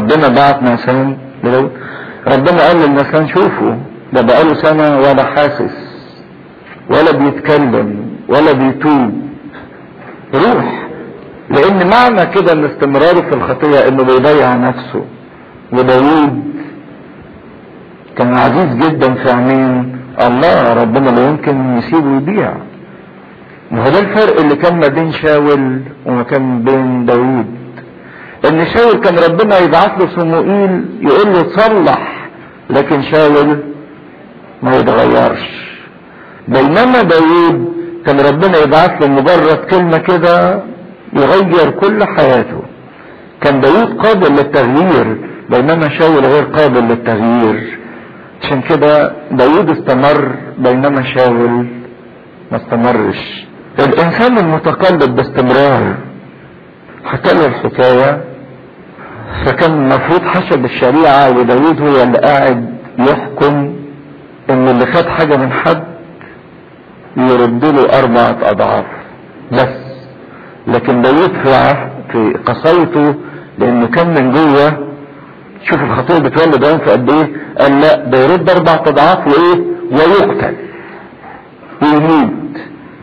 ربنا بعت ناسان لداود ربنا قال للناسان شوفوا ده بقاله سنة ولا حاسس ولا بيتكلم ولا بيتوب روح لان معنى كده ان استمراره في الخطية انه بيضيع نفسه وداوود كان عزيز جدا في عينين الله ربنا لا يمكن يسيبه يضيع ما هو ده الفرق اللي كان ما بين شاول وما كان بين داوود ان شاول كان ربنا يبعث له صموئيل يقول له تصلح لكن شاول ما يتغيرش بينما داوود كان ربنا يبعث له مجرد كلمة كده يغير كل حياته كان داوود قابل للتغيير بينما شاول غير قابل للتغيير عشان كده داوود استمر بينما شاول ما استمرش الانسان المتقلب باستمرار حكى له الحكاية فكان المفروض حسب الشريعة وداوود هو اللي قاعد يحكم ان اللي خد حاجة من حد يرد له أربعة أضعاف بس لكن داوود في في قصيته لأنه كان من جوه شوف الخطية بتولد عنف قد إيه قال لا ده يرد أربع أضعاف وإيه ويقتل ويموت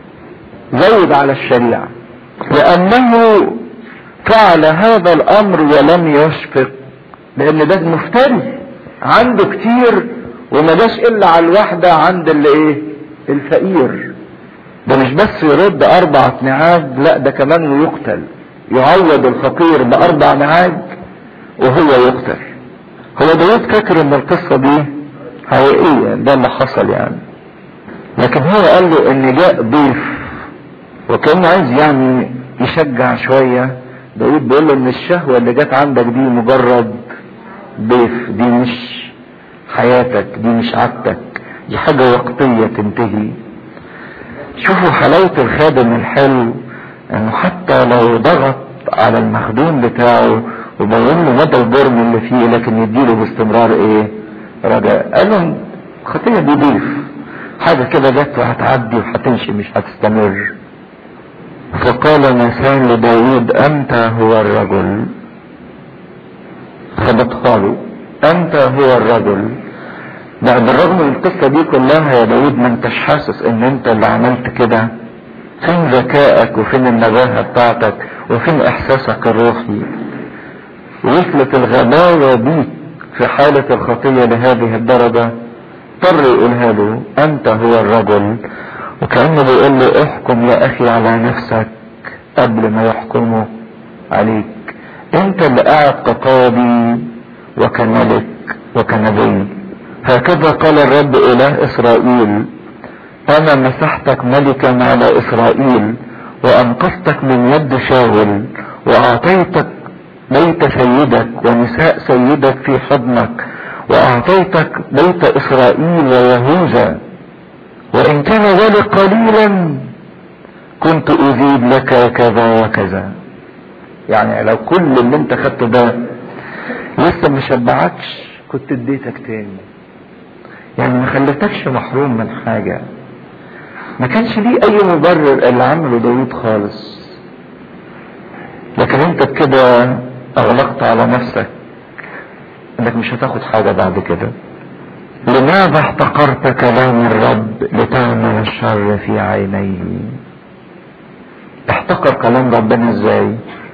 زود على الشريعة لأنه فعل هذا الأمر ولم يشفق لأن ده مفتري عنده كتير وما جاش إلا على الواحدة عند اللي إيه الفقير ده مش بس يرد اربع نعاج لا ده كمان ويقتل يعوض الفقير باربع نعاج وهو يقتل هو داود فاكر ان القصة دي حقيقية ده اللي حصل يعني لكن هو قال له ان جاء ضيف وكان عايز يعني يشجع شوية داود بيقول له ان الشهوة اللي جت عندك دي مجرد ضيف دي مش حياتك دي مش عادتك دي حاجة وقتية تنتهي شوفوا حلاوة الخادم الحلو انه حتى لو ضغط على المخدوم بتاعه وبين له مدى الجرم اللي فيه لكن يديله باستمرار ايه رجاء قال له الخطية دي ضيف حاجة كده جت وهتعدي وهتمشي مش هتستمر فقال نسان لداود انت هو الرجل فبطها له انت هو الرجل ده بالرغم من القصة دي كلها يا داود ما انتش حاسس ان انت اللي عملت كده فين ذكائك وفين النباهة بتاعتك وفين احساسك الروحي وصلت الغباوة بيك في حالة الخطية لهذه الدرجة اضطر يقولها له انت هو الرجل وكأنه بيقول له احكم يا اخي على نفسك قبل ما يحكموا عليك انت اللي قاعد كقاضي وكملك وكنبي هكذا قال الرب اله اسرائيل انا مسحتك ملكا على اسرائيل وانقذتك من يد شاول واعطيتك بيت سيدك ونساء سيدك في حضنك واعطيتك بيت اسرائيل ويهوذا وان كان ذلك قليلا كنت ازيد لك كذا وكذا يعني لو كل اللي انت خدته ده لسه ما شبعكش كنت اديتك تاني يعني ما خلتكش محروم من حاجة ما كانش ليه اي مبرر اللي عمله داود خالص لكن انت بكده اغلقت على نفسك انك مش هتاخد حاجة بعد كده لماذا احتقرت كلام الرب لتعمل الشر في عينيه احتقر كلام ربنا ازاي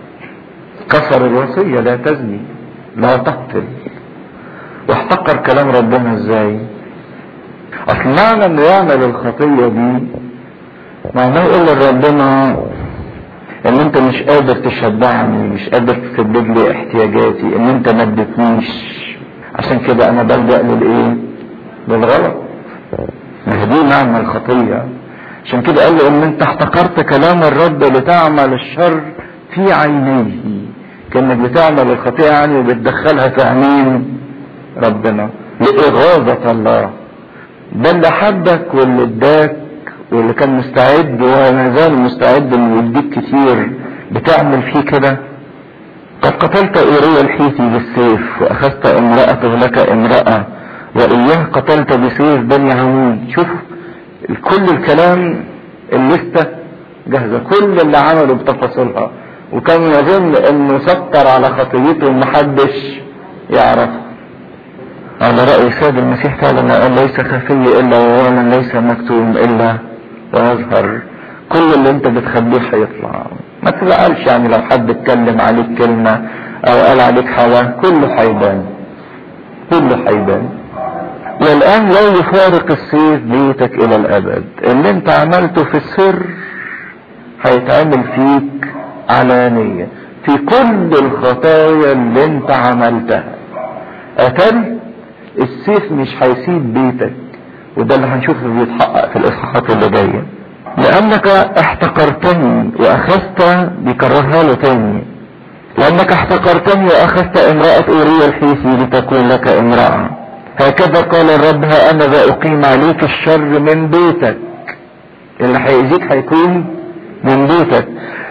كسر الوصية لا تزني لا تقتل واحتقر كلام ربنا ازاي اصل معنى انه يعمل الخطية دي معناه يقول لربنا ان انت مش قادر تشبعني مش قادر تسدد لي احتياجاتي ان انت ما اديتنيش عشان كده انا بلجأ للايه للغلط ما هي دي معنى الخطية عشان كده قال له ان انت احتقرت كلام الرب لتعمل الشر في عينيه كانك بتعمل الخطيئة يعني وبتدخلها في عينين ربنا لإغاظة الله ده اللي حبك واللي اداك واللي كان مستعد وما زال مستعد انه يديك كتير بتعمل فيه كده قد قتلت ايريا الحيثي بالسيف واخذت امرأته لك امرأة واياه قتلت بسيف بني عمود شوف كل الكلام الليستة جاهزة كل اللي عمله بتفاصيلها وكان يظن انه سطر على خطيته ومحدش يعرفها على رأي سيد المسيح فعلا قال ليس خفي إلا ووالا ليس مكتوم إلا ويظهر كل اللي انت بتخبيه هيطلع ما تزعلش يعني لو حد اتكلم عليك كلمة او قال عليك حاجة كله هيبان كله هيبان والان لا يفارق السيف بيتك الى الابد اللي انت عملته في السر هيتعمل فيك علانية في كل الخطايا اللي انت عملتها قتل السيف مش هيسيب بيتك وده اللي هنشوفه بيتحقق في الاصحاحات اللي جايه لانك احتقرتني واخذت بيكررها له تاني لانك احتقرتني واخذت امرأة اوريا الحيثي لتكون لك امرأة هكذا قال الرب ها انا ذا اقيم عليك الشر من بيتك اللي هيأذيك هيكون من بيتك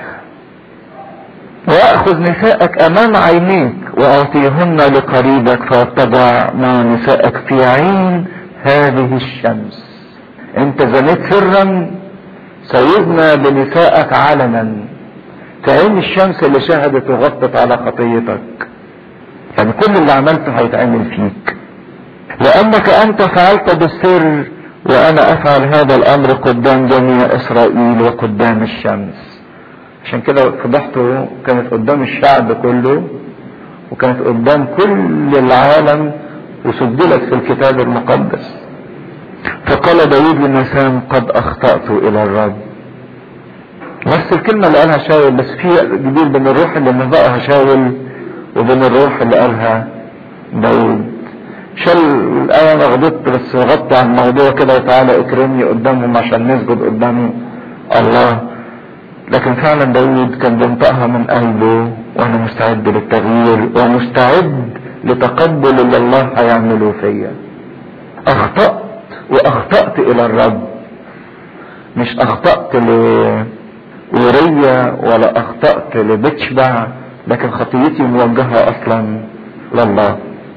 واخذ نساءك امام عينيك واعطيهن لقريبك فاتبع مع نسائك في عين هذه الشمس انت زنيت سرا سيدنا بنسائك علنا في عين الشمس اللي شهدت وغطت على خطيتك يعني كل اللي عملته هيتعمل فيك لانك انت فعلت بالسر وانا افعل هذا الامر قدام جميع اسرائيل وقدام الشمس عشان كده فضحته كانت قدام الشعب كله وكانت قدام كل العالم وسجلت في الكتاب المقدس فقال داود لنسان قد اخطأت الى الرب نفس الكلمة اللي قالها شاول بس في جديد بين الروح اللي نطقها شاول وبين الروح اللي قالها داود شال الآية أنا غضبت بس غطي عن الموضوع كده وتعالى اكرمني قدامهم عشان نسجد قدام الله لكن فعلا داود كان بينطقها من قلبه وانا مستعد للتغيير ومستعد لتقبل اللي الله هيعمله فيا اخطأت واخطأت الى الرب مش اخطأت لورية ولا اخطأت لبتشبع لكن خطيتي موجهة اصلا لله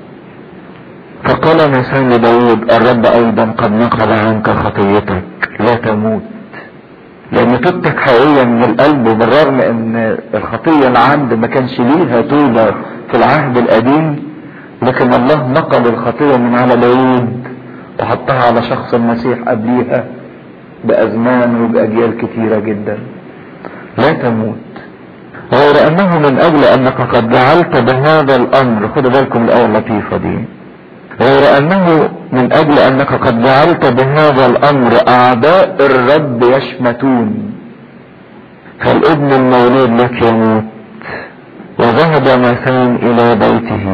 فقال نسان لداود الرب ايضا قد نقل عنك خطيتك لا تموت لان توبتك حقيقية من القلب وبالرغم ان الخطية العمد ما كانش ليها توبة في العهد القديم لكن الله نقل الخطية من على داود وحطها على شخص المسيح قبليها بأزمان وبأجيال كتيرة جدا لا تموت غير أنه من أجل أنك قد جعلت بهذا الأمر خدوا بالكم الآية اللطيفة دي غير أنه من أجل أنك قد جعلت بهذا الأمر أعداء الرب يشمتون فالابن المولود لك يموت وذهب مثان إلى بيته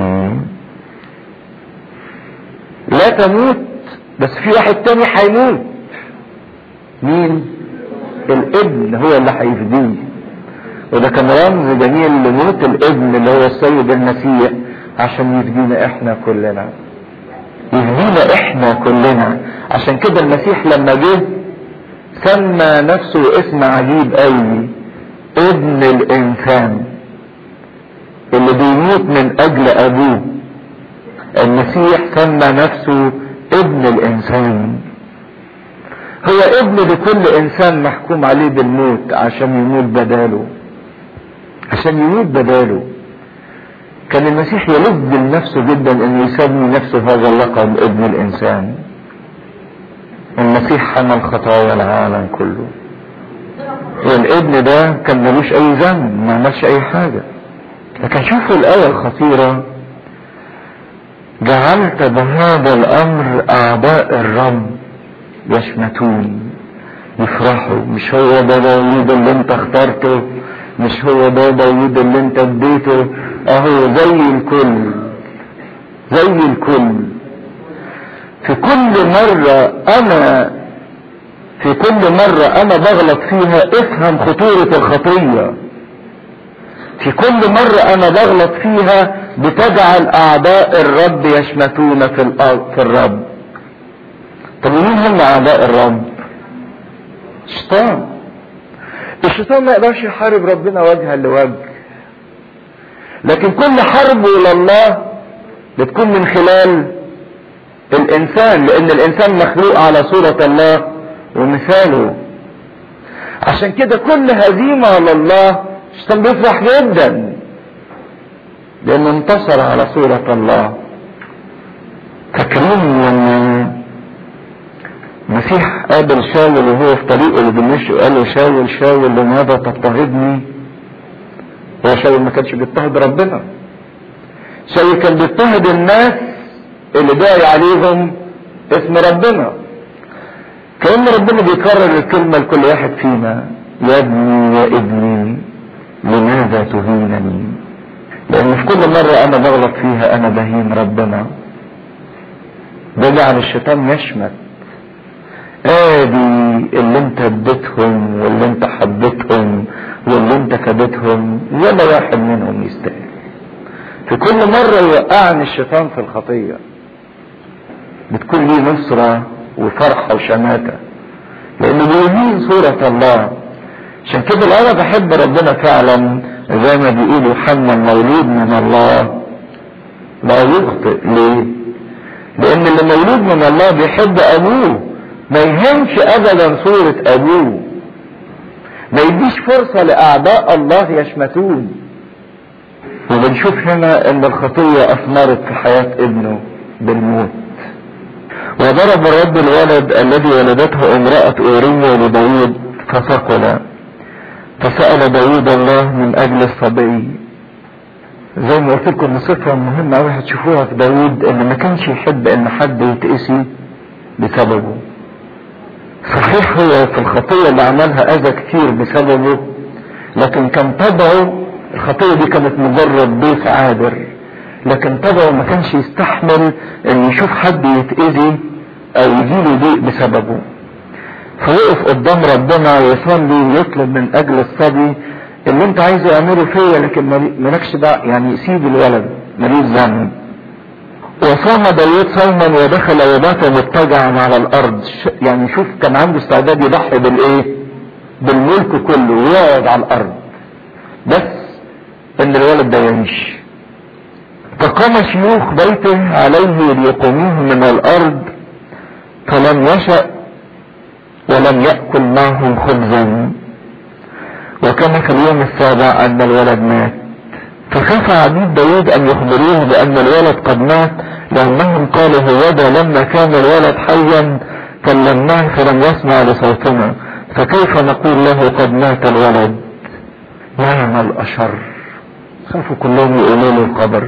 لا تموت بس في واحد تاني هيموت مين الابن هو اللي هيفديه وده كان رمز جميل لموت الابن اللي هو السيد المسيح عشان يفدينا احنا كلنا يفدينا احنا كلنا عشان كده المسيح لما جه سمى نفسه اسم عجيب قوي ابن الانسان اللي بيموت من اجل ابوه المسيح سمى نفسه ابن الانسان هو ابن لكل انسان محكوم عليه بالموت عشان يموت بداله عشان يموت بداله كان المسيح يلذ لنفسه جدا انه يسمي نفسه هذا اللقب ابن الانسان المسيح حمل خطايا العالم كله والابن ده كان ملوش اي ذنب ما عملش اي حاجه لكن شوفوا الايه الخطيره جعلت بهذا الامر اعداء الرب يشمتون يفرحوا مش هو ده داوود اللي انت اخترته مش هو ده داوود اللي انت اديته اهو زي الكل زي الكل في كل مرة انا في كل مرة انا بغلط فيها افهم خطورة الخطية في كل مرة انا بغلط فيها بتجعل اعداء الرب يشمتون في الارض في الرب طب مين هم اعداء الرب الشيطان الشيطان ما يقدرش يحارب ربنا وجها لوجه لكن كل حربه لله بتكون من خلال الانسان لان الانسان مخلوق على صورة الله ومثاله عشان كده كل هزيمة لله الشيطان بيفرح جدا لانه انتصر على صورة الله فاكرين لما المسيح قابل شاول وهو في طريقه لدمشق وقال له شاول شاول لماذا تضطهدني هو شاول ما كانش بيضطهد ربنا شاول كان بيضطهد الناس اللي داعي عليهم اسم ربنا كأن ربنا بيكرر الكلمة لكل واحد فينا يا ابني يا ابني لماذا تهينني لان في كل مرة انا بغلط فيها انا بهين ربنا بجعل الشيطان يشمت ادي اللي انت اديتهم واللي انت حبيتهم واللي انت فديتهم ولا واحد منهم يستاهل في كل مرة يوقعني الشيطان في الخطية بتكون لي نصرة وفرحة وشماتة لانه بيهين صورة الله عشان كده انا بحب ربنا فعلا زي ما بيقول يوحنا المولود من الله لا يخطئ ليه لان اللي مولود من الله بيحب ابوه ما يهمش ابدا صورة ابوه ما يديش فرصة لاعداء الله يشمتون وبنشوف هنا ان الخطية اثمرت في حياة ابنه بالموت وضرب الرب الولد الذي ولدته امرأة اوريا لداود فثقل فسأل داود الله من اجل الصبي زي ما قلت لكم صفة مهمة قوي هتشوفوها في داود ان ما كانش يحب ان حد يتقسي بسببه صحيح هو في الخطية اللي عملها اذى كتير بسببه لكن كان طبعه الخطية دي كانت مجرد ضيف عابر لكن طبعه ما كانش يستحمل ان يشوف حد يتأذي او يجيله ضيق بسببه فوقف قدام ربنا ويصلي يطلب من اجل الصبي اللي انت عايزه اعمله فيا لكن مالكش داعي يعني سيب الولد ماليش ذنب وصام داوود صوما ودخل وبات مضطجعا على الارض يعني شوف كان عنده استعداد يضحي بالايه بالملك كله ويقعد على الارض بس ان الولد ده يعيش فقام شيوخ بيته عليه ليقوموه من الارض فلم يشأ ولم يأكل معهم خبزا وكان في اليوم السابع ان الولد مات فخاف عبيد داود ان يخبروه بان الولد قد مات لانهم قالوا هوذا لما كان الولد حيا كلمناه فلم يسمع لصوتنا فكيف نقول له قد مات الولد نعم الاشر خافوا كلهم يقولوا له الخبر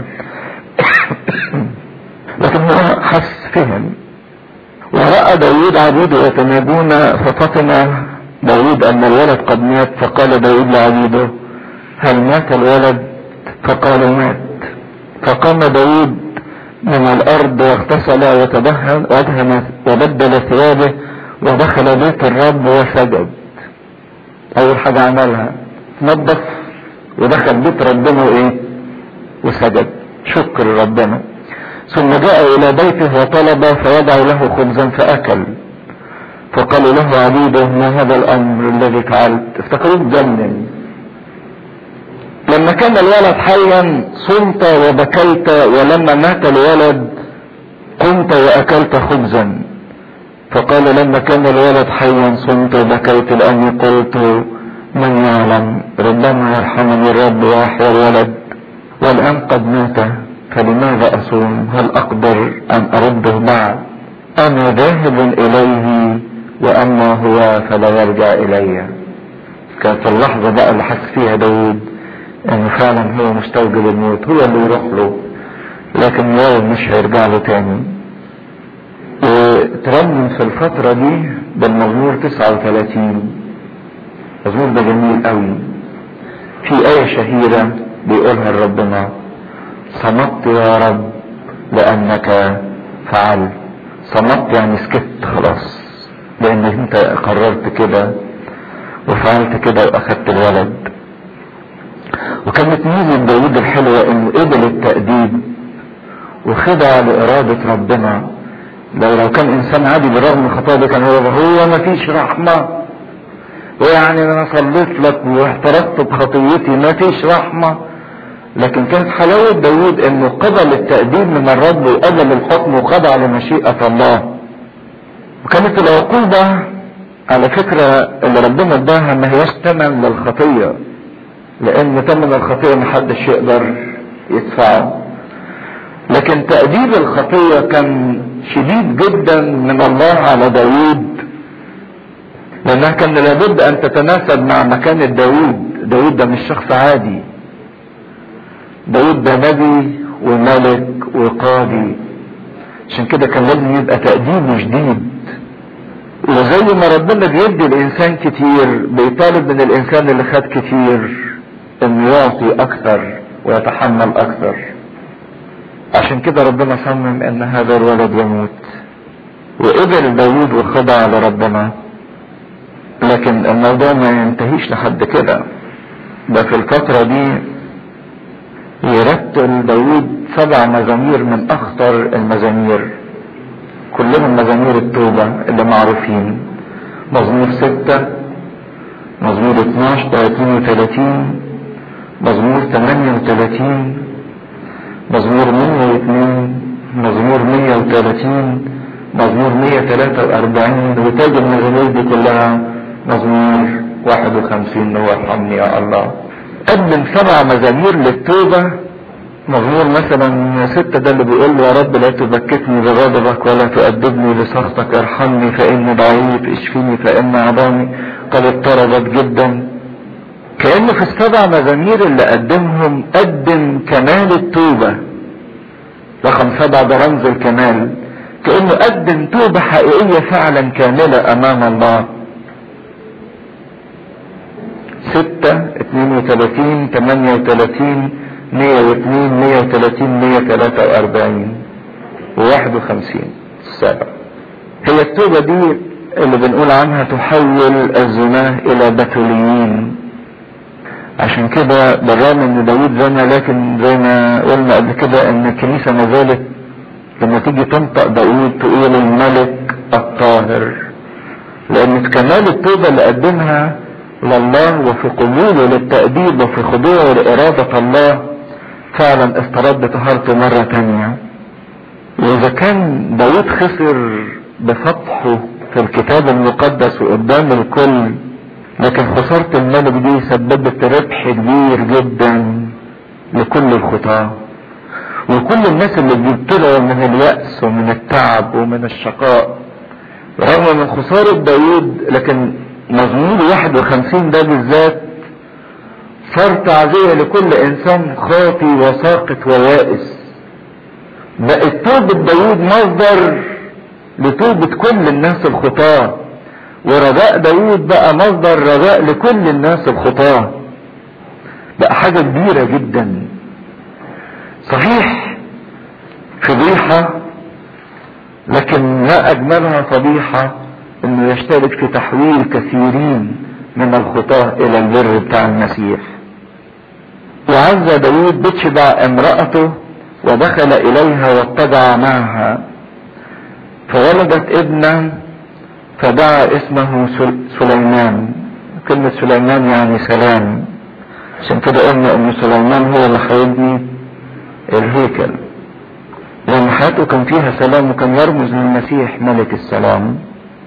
لكن هو حس فهم ورأى داود عبيده يتنادون ففطن داود ان الولد قد مات فقال داود لعبيده هل مات الولد فقالوا مات فقام داود من الارض واغتسل وتدهن وادهن وبدل ثيابه ودخل بيت الرب وسجد اول حاجة عملها نظف ودخل بيت ربنا وايه وسجد شكر ربنا ثم جاء الى بيته وطلب فوضع له خبزا فاكل فقالوا له عبيده ما هذا الامر الذي فعلت افتكروه اتجنن لما كان الولد حيا صمت وبكيت ولما مات الولد قمت واكلت خبزا فقال لما كان الولد حيا صمت وبكيت لاني قلت من يعلم ربما يرحمني الرب ويحيى الولد والان قد مات فلماذا اصوم هل اقدر ان ارده بعد انا ذاهب اليه واما هو فلا يرجع الي كانت اللحظة بقى اللي حس فيها داود انه فعلا هو مستوجب الموت هو اللي يروح له لكن هو مش هيرجع له تاني وترنم في الفترة دي بالمزمور 39 المزمور ده جميل قوي في آية شهيرة بيقولها لربنا صمت يا رب لأنك فعلت صمت يعني سكت خلاص لأنك أنت قررت كده وفعلت كده وأخدت الولد وكانت ميزة داود الحلوة انه قبل التأديب وخضع لإرادة ربنا لو لو كان انسان عادي بالرغم من خطايا كان هو هو ما فيش رحمة ويعني انا صليت لك واحترقت بخطيتي ما فيش رحمة لكن كانت حلاوة داود انه قبل التأديب من الرب وقبل الحكم وخضع لمشيئة الله وكانت العقوبة على فكرة اللي ربنا اداها ما هياش تمن للخطية لان تمن الخطية محدش يقدر يدفعه لكن تأديب الخطية كان شديد جدا من الله على داود لأنها كان لابد أن تتناسب مع مكانة داود داود ده مش شخص عادي داود ده نبي وملك وقاضي عشان كده كان لازم يبقى تأديبه شديد وزي ما ربنا بيدي الإنسان كتير بيطالب من الإنسان اللي خد كتير إنه يعطي أكثر ويتحمل أكثر عشان كده ربنا صمم إن هذا الولد يموت وقبل داود وخضع لربنا لكن الموضوع ما ينتهيش لحد كده ده في الفترة دي يرتل داود سبع مزامير من اخطر المزامير كلهم مزامير التوبة اللي معروفين مزمور ستة مزمور 12 30 مزمور 38 مزمور 102 مزمور 130 مزمور 143 وتاج المزامير دي كلها مزمور 51 هو ارحمني يا الله قدم سبع مزامير للتوبة مزمور مثلا ستة ده اللي بيقول له يا رب لا تبكتني بغضبك ولا تؤدبني لسخطك ارحمني فإني ضعيف اشفيني فإن عظامي قد اضطربت جدا كأنه في السبع مزامير اللي قدمهم قدم كمال التوبة رقم سبعة ده رمز الكمال كأنه قدم توبة حقيقية فعلا كاملة أمام الله ستة اتنين وتلاتين تمانية وتلاتين مية واتنين مية وتلاتين مية تلاتة واربعين وواحد وخمسين السابع هي التوبة دي اللي بنقول عنها تحول الزناه الى بتوليين عشان كده بالرغم ان داود زنى لكن زي ما قلنا قبل كده ان الكنيسة ما زالت لما تيجي تنطق داود تقول الملك الطاهر لان كمال التوبة اللي قدمها لله وفي قبوله للتأديب وفي خضوعه لإرادة الله فعلا استرد طهارته مرة تانية وإذا كان داود خسر بفتحه في الكتاب المقدس وقدام الكل لكن خسارة الملك دي سببت ربح كبير جدا لكل الخطاة وكل الناس اللي بيبتلعوا من اليأس ومن التعب ومن الشقاء رغم من خسارة داود لكن مزمور 51 ده بالذات صار تعزية لكل انسان خاطي وساقط ويائس بقت توبة داود مصدر لتوبة كل الناس الخطاة ورجاء داود بقى مصدر رجاء لكل الناس الخطاة بقى حاجة كبيرة جدا صحيح فضيحة لكن ما اجملها فضيحة انه يشترك في تحويل كثيرين من الخطاة الى البر بتاع المسيح وعز داود بتشبع امرأته ودخل اليها واتبع معها فولدت ابنا فدعا اسمه سليمان كلمة سليمان يعني سلام عشان كده قلنا ان سليمان هو اللي هيبني الهيكل لان حياته كان فيها سلام وكان يرمز للمسيح ملك السلام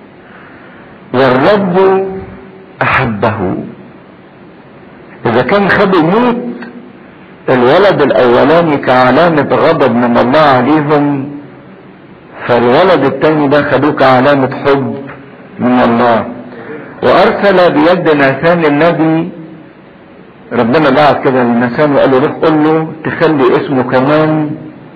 والرب احبه اذا كان خد موت الولد الاولاني كعلامة غضب من الله عليهم فالولد التاني ده خدوه كعلامة حب من الله وارسل بيد ناثان النبي ربنا بعت كده لناثان وقال له روح قول له تخلي اسمه كمان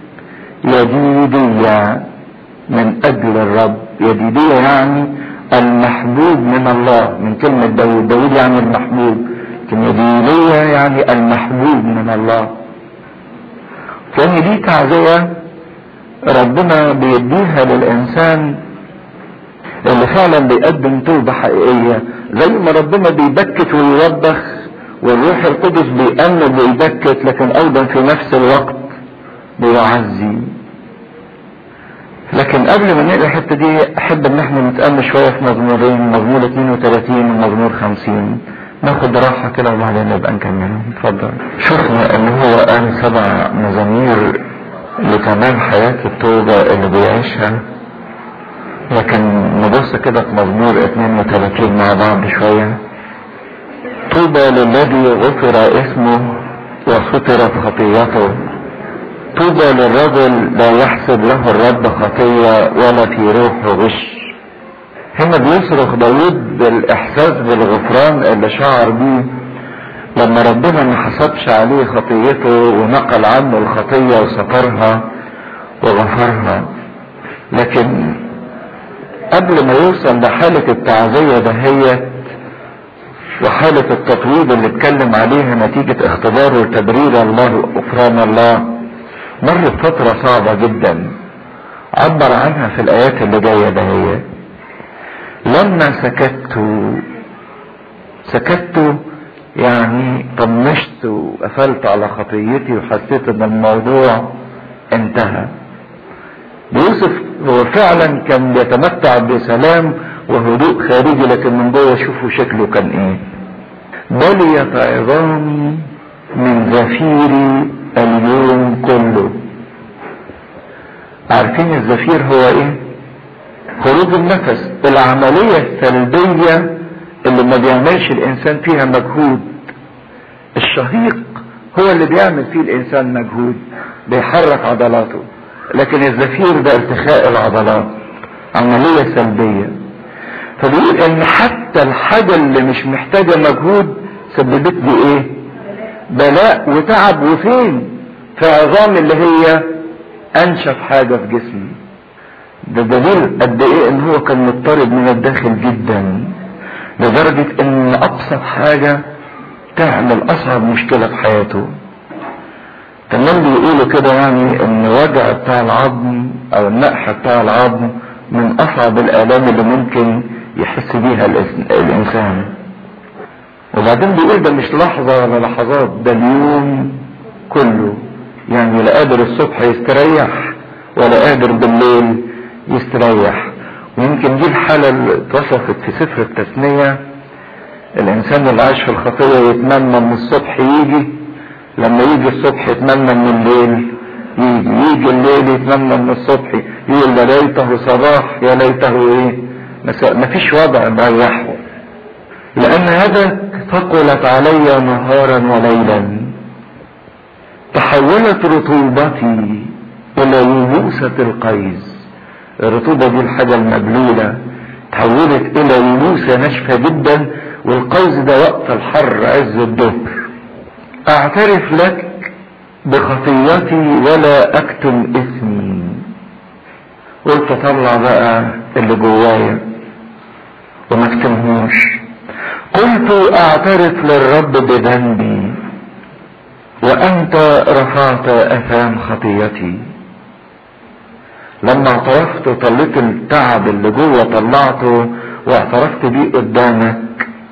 يديدية من اجل الرب يديدية يعني المحبوب من الله من كلمة داود داود يعني المحبوب كلمة دينية يعني المحبوب من الله فان دي تعزية ربنا بيديها للانسان اللي فعلا بيقدم توبة حقيقية زي ما ربنا بيبكت ويوبخ والروح القدس بيأمن ويبكت لكن ايضا في نفس الوقت بيعزي لكن قبل ما نقرا الحته دي احب ان احنا نتامل شويه في مزمورين مزمور 32 ومزمور 50 ناخد راحه كده وبعدين نبقى نكملهم اتفضل شفنا ان هو قال سبع مزامير لكمال حياه التوبه اللي بيعيشها لكن نبص كده في مزمور 32 مع بعض شويه طوبى للذي غفر اسمه وسترت خطيته طوبى للرجل لا يحسب له الرب خطية ولا في روحه غش هنا بيصرخ داود بالاحساس بالغفران اللي شعر بيه لما ربنا ما حسبش عليه خطيته ونقل عنه الخطية وسترها وغفرها لكن قبل ما يوصل لحالة التعزية دهيت وحالة التطويب اللي اتكلم عليها نتيجة اختباره وتبرير الله وغفران الله مرت فترة صعبة جدا عبر عنها في الآيات اللي جاية دهيت لما سكت سكت يعني طنشت وقفلت على خطيتي وحسيت ان الموضوع انتهى يوسف هو فعلا كان بيتمتع بسلام وهدوء خارجي لكن من جوه شوفوا شكله كان ايه بليت عظامي من زفيري اليوم كله عارفين الزفير هو ايه خروج النفس العملية السلبية اللي ما بيعملش الانسان فيها مجهود الشهيق هو اللي بيعمل فيه الانسان مجهود بيحرك عضلاته لكن الزفير ده ارتخاء العضلات عملية سلبية فبيقول ان حتى الحاجة اللي مش محتاجة مجهود سببت لي ايه بلاء وتعب وفين في عظام اللي هي انشف حاجة في جسمي ده دليل قد ايه ان هو كان مضطرب من الداخل جدا لدرجة ان ابسط حاجة تعمل اصعب مشكلة في حياته كمان بيقولوا كده يعني ان وجع بتاع العظم او النقح بتاع العظم من اصعب الالام اللي ممكن يحس بيها الانسان وبعدين بيقول ده مش لحظة ولا لحظات ده اليوم كله يعني لا قادر الصبح يستريح ولا قادر بالليل يستريح ويمكن دي الحالة اللي اتوصفت في سفر التثنية الانسان اللي عايش في الخطية يتمنى من الصبح يجي لما يجي الصبح يتمنى من الليل يجي يجي الليل يتمنى من الصبح يقول يا ليته صباح يا ليته ايه مساء مفيش وضع مريحه لان هذا ثقلت علي نهارا وليلا تحولت رطوبتي الى يبوسة القيز الرطوبة دي الحاجة المبلولة تحولت الى يبوسة ناشفة جدا والقيز ده وقت الحر عز الظهر اعترف لك بخطيتي ولا اكتم اسمي قلت اطلع بقى اللي جوايا وما اكتمهوش قلت اعترف للرب بذنبي وانت رفعت اثام خطيتي لما اعترفت وطليت التعب اللي جوه طلعته واعترفت بيه قدامك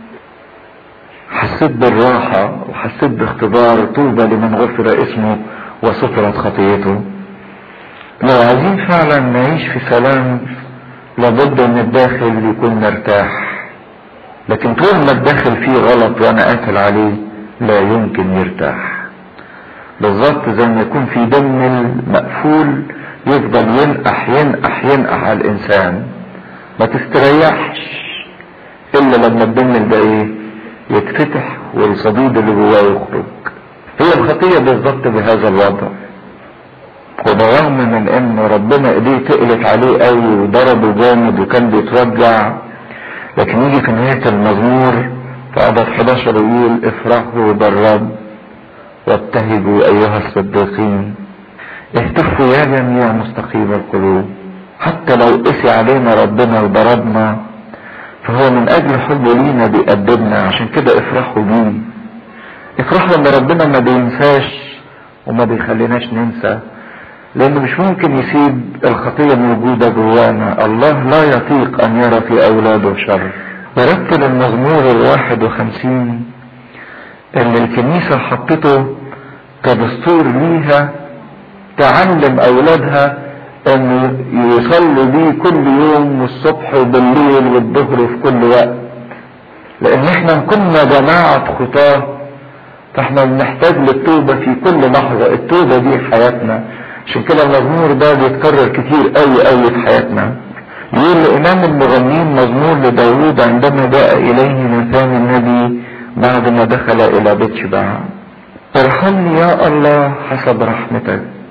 حسيت بالراحة وحسيت باختبار طوبى لمن غفر اسمه وسترت خطيته لو عايزين فعلا نعيش في سلام لابد ان الداخل يكون مرتاح لكن طول ما الداخل فيه غلط وانا قاتل عليه لا يمكن يرتاح بالظبط زي ما يكون في دم مقفول يفضل ينقح ينقح ينقح على الانسان ما تستريحش الا لما الدم ده ايه يتفتح والصديد اللي جواه يخرج هي الخطية بالظبط بهذا الوضع وبرغم من ان ربنا ايديه تقلت عليه قوي وضربه جامد وكان بيتوجع لكن يجي في نهاية المزمور في عدد 11 يقول افرحوا بالرب وابتهجوا ايها الصديقين اهتفوا يا جميع مستقيم القلوب حتى لو قسي علينا ربنا وضربنا فهو من اجل حبه لينا بيقدمنا عشان كده افرحوا بيه افرحوا ان ربنا ما بينساش وما بيخليناش ننسى لانه مش ممكن يسيب الخطيه موجوده جوانا الله لا يطيق ان يرى في اولاده شر ورتل المزمور الواحد وخمسين اللي الكنيسه حطته كدستور ليها تعلم اولادها ان يصلوا بيه كل يوم والصبح وبالليل والظهر في كل وقت لان احنا كنا جماعة خطاة فاحنا بنحتاج للتوبة في كل لحظة التوبة دي حياتنا عشان كده المزمور ده بيتكرر كتير قوي قوي في حياتنا يقول لإمام المغنين مزمور لداود عندما جاء إليه نثان النبي بعد ما دخل إلى بيت شبع ارحمني يا الله حسب رحمتك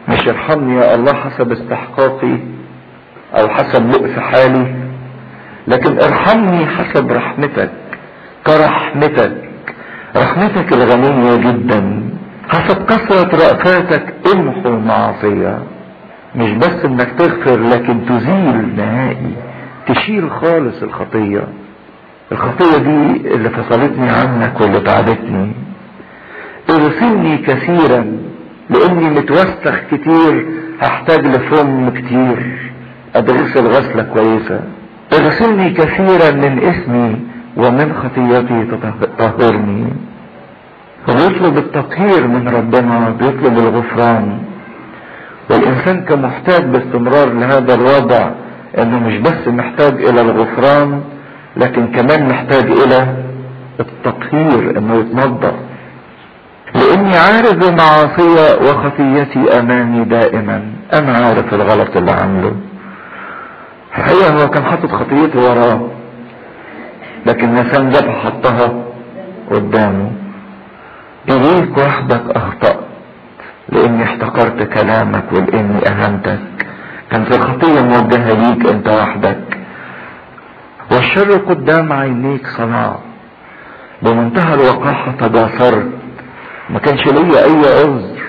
مش ارحمني يا الله حسب استحقاقي او حسب بؤس حالي لكن ارحمني حسب رحمتك كرحمتك رحمتك الغنية جدا حسب كثرة رأفاتك امحو المعصية مش بس انك تغفر لكن تزيل نهائي تشيل خالص الخطية الخطية دي اللي فصلتني عنك واللي تعبتني اغسلني كثيرا لاني متوسخ كتير هحتاج لفم كتير اتغسل غسلة كويسة اغسلني كثيرا من اسمي ومن خطيتي تطهرني فبيطلب التطهير من ربنا بيطلب الغفران والانسان كمحتاج باستمرار لهذا الوضع انه مش بس محتاج الى الغفران لكن كمان محتاج الى التطهير انه يتنظف لاني عارف بمعاصي وخطيتي امامي دائما انا عارف الغلط اللي عامله الحقيقة هو كان حاطط خطيته وراه لكن الانسان جابها حطها قدامه اليك وحدك اخطأت لاني احتقرت كلامك ولاني اهنتك كانت الخطية موجهة ليك انت وحدك والشر قدام عينيك صنعت بمنتهى الوقاحة تجاسرت ما كانش ليا اي عذر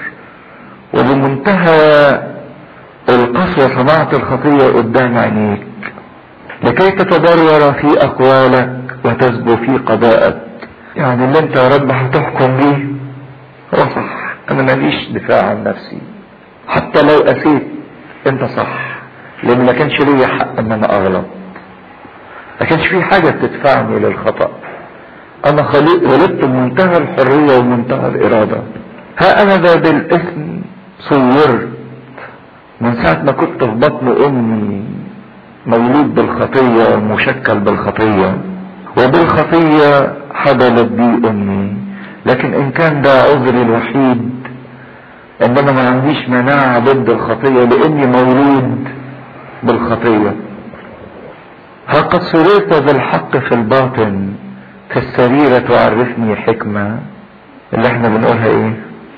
وبمنتهى القسوة صنعت الخطية قدام عينيك لكي تتبرر في اقوالك وتثبو في قضاءك يعني اللي انت يا رب هتحكم بيه هو صح انا ماليش دفاع عن نفسي حتى لو اسيت انت صح لان ما كانش ليا حق ان انا اغلط ما كانش في حاجة بتدفعني للخطأ انا خليق ولدت بمنتهى الحرية ومنتهى الارادة ها انا ذا بالاثم صورت من ساعة ما كنت في بطن امي مولود بالخطية ومشكل بالخطية وبالخطية حبلت بي امي لكن ان كان ده عذري الوحيد ان انا ما عنديش مناعة ضد الخطية لاني مولود بالخطية فقد سررت بالحق في الباطن في السريرة تعرفني حكمة اللي احنا بنقولها ايه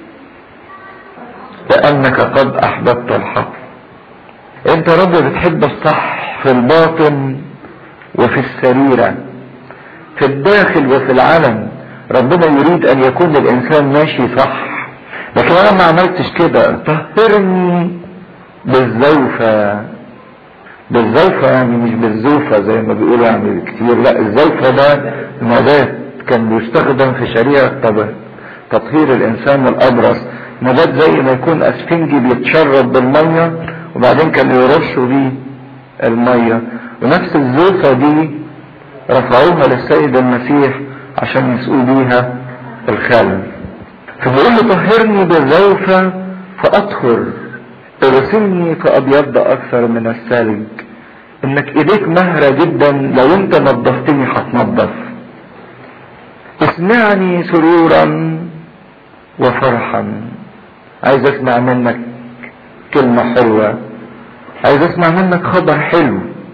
لانك قد احببت الحق انت رب بتحب الصح في الباطن وفي السريرة في الداخل وفي العلن ربنا يريد ان يكون الانسان ماشي صح لكن انا ما عملتش كده طهرني بالزوفة بالزوفة يعني مش بالزوفة زي ما بيقولوا يعني كتير لا الزوفة ده نبات كان بيستخدم في شريعة تطهير الانسان الابرص نبات زي ما يكون اسفنجي بيتشرب بالمية وبعدين كانوا يرشوا بيه المية ونفس الزوفة دي رفعوها للسيد المسيح عشان يسقوا بيها الخل فبيقول له طهرني بالزوفة فأطهر اغسلني فأبيض أكثر من الثلج إنك إيديك مهرة جدا لو أنت نظفتني هتنظف اسمعني سرورا وفرحا عايز اسمع منك كلمة حلوة عايز اسمع منك خبر حلو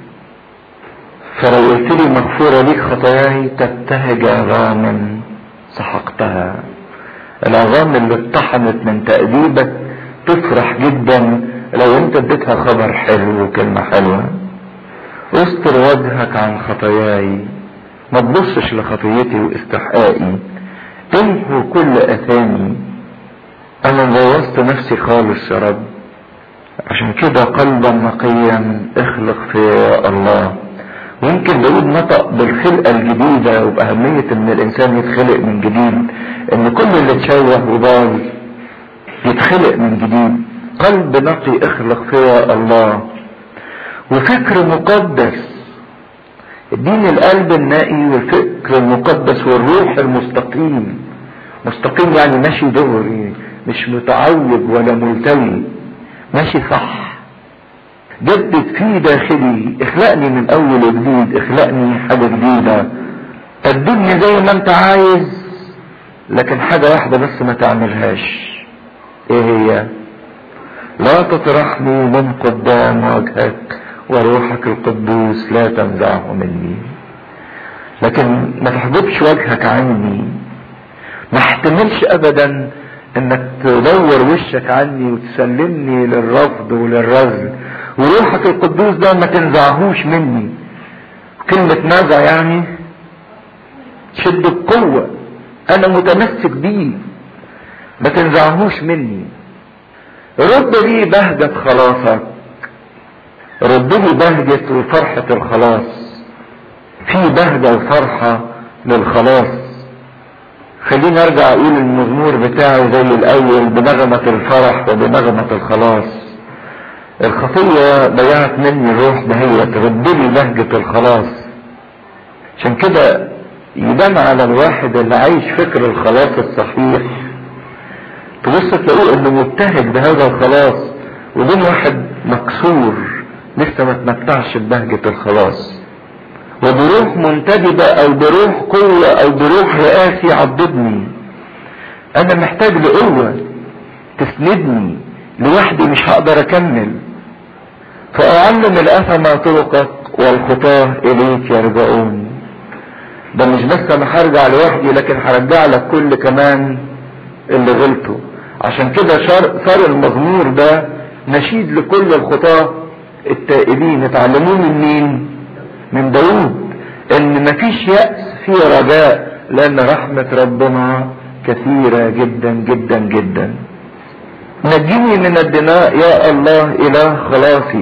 فلو قلت لي مغفورة ليك خطاياي تبتهج عظاما سحقتها العظام اللي اتطحنت من تأديبك تفرح جدا لو انت اديتها خبر حلو وكلمة حلوة استر وجهك عن خطاياي ما تبصش لخطيتي واستحقاقي تمحو كل اثامي انا بوظت نفسي خالص يا رب عشان كده قلبا نقيا اخلق في الله ويمكن داود نطق بالخلقة الجديدة وبأهمية ان الانسان يتخلق من جديد ان كل اللي اتشوه وضال يتخلق من جديد قلب نقي اخلق فيا الله وفكر مقدس اديني القلب النقي والفكر المقدس والروح المستقيم مستقيم يعني ماشي دغري مش متعوج ولا ملتوي ماشي صح جدد في داخلي اخلقني من اول وجديد اخلقني حاجة جديدة قدمني زي ما انت عايز لكن حاجة واحدة بس ما تعملهاش ايه هي لا تطرحني من قدام وجهك وروحك القدوس لا تنزعه مني لكن ما تحجبش وجهك عني ما احتملش ابدا انك تدور وشك عني وتسلمني للرفض وللرذل وروحك القدوس ده ما تنزعهوش مني كلمة نزع يعني شد بقوة انا متمسك بيه ما تنزعهوش مني رد لي بهجة خلاصك رد لي بهجة وفرحة الخلاص في بهجة وفرحة للخلاص خليني ارجع اقول المزمور بتاعي زي الاول بنغمة الفرح وبنغمة الخلاص الخطية ضيعت مني الروح دهيت رد لي بهجة الخلاص عشان كده يبان على الواحد اللي عايش فكر الخلاص الصحيح تبص تلاقيه انه مبتهج بهذا الخلاص وبين واحد مكسور لسه ما تمتعش ببهجة الخلاص وبروح منتدبة او بروح قوة او بروح رئاسي يعضدني انا محتاج لقوة تسندني لوحدي مش هقدر اكمل فاعلم الاثم طرقك والخطاه اليك يرجعون ده مش بس انا هرجع لوحدي لكن هرجع لك كل كمان اللي غلطه عشان كده صار المزمور ده نشيد لكل الخطاه التائبين اتعلموه من مين من داود ان مفيش يأس في رجاء لان رحمة ربنا كثيرة جدا جدا جدا نجني من الدماء يا الله اله خلاصي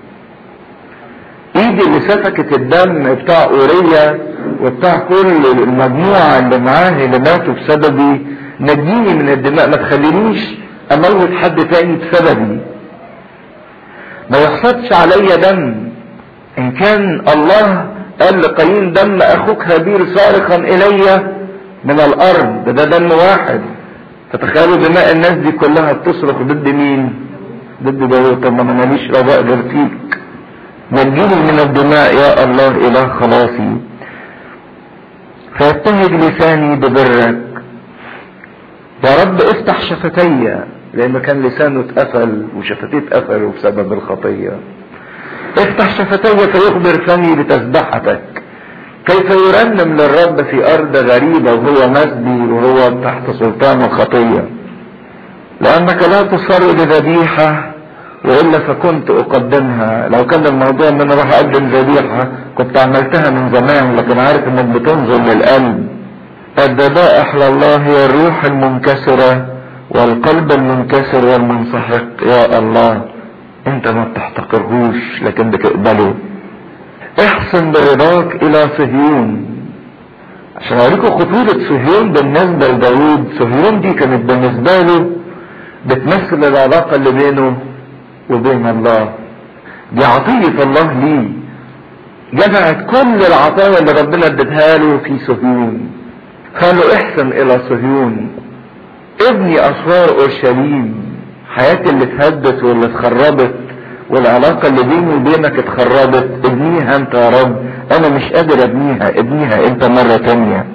ايدي اللي سفكت الدم بتاع اوريا وبتاع كل المجموعة اللي معاه اللي ماتوا بسببي نجيني من الدماء ما تخلينيش اموت حد تاني بسببي ما يحصدش عليا دم ان كان الله قال لقايين دم اخوك هابيل صارخا الي من الارض ده دم واحد فتخيلوا دماء الناس دي كلها بتصرخ ضد مين ضد داوود طب ما ماليش رجاء غير فيك نجيني من الدماء يا الله اله خلاصي فيبتهج لساني ببرك يا رب افتح شفتي لانه كان لسانه اتقفل وشفتيه اتقفلوا بسبب الخطيه افتح شفتي فيخبر فمي بتسبحتك كيف يرنم للرب في ارض غريبه وهو مسبي وهو تحت سلطان الخطيه لانك لا تصر بذبيحه والا فكنت اقدمها لو كان الموضوع ان انا راح اقدم ذبيحه كنت عملتها من زمان لكن عارف انك بتنظر للقلب الذبائح لله هي الروح المنكسره والقلب المنكسر والمنسحق يا الله انت ما بتحتقرهوش لكن بتقبله احسن برضاك الى صهيون عشان اوريكم خطورة صهيون بالنسبة لداود صهيون دي كانت بالنسبة له بتمثل العلاقة اللي بينه وبين الله دي عطية الله ليه جمعت كل العطايا اللي ربنا ادتها له في صهيون قالوا احسن الى صهيون ابني اسوار اورشليم حياتي اللي اتهدت واللي اتخربت والعلاقة اللي بيني وبينك اتخربت ابنيها انت يا رب انا مش قادر ابنيها ابنيها انت مرة تانية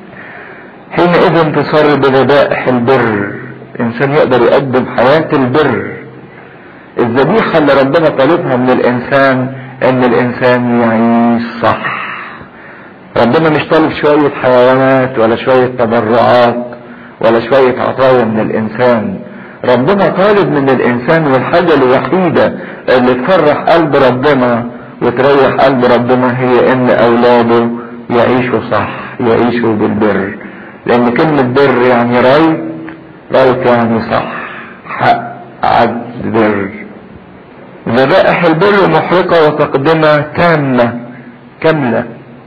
حينئذ تصر بذبائح البر الانسان يقدر يقدم حياة البر الذبيحة اللي ربنا طالبها من الانسان ان الانسان يعيش صح ربنا مش طالب شوية حيوانات ولا شوية تبرعات ولا شوية عطايا من الانسان ربنا طالب من الانسان والحاجة الوحيدة اللي تفرح قلب ربنا وتريح قلب ربنا هي ان اولاده يعيشوا صح يعيشوا بالبر لان كلمة بر يعني رايت رايت يعني صح حق عدل بر ذبائح البر محرقة وتقدمة تامة كاملة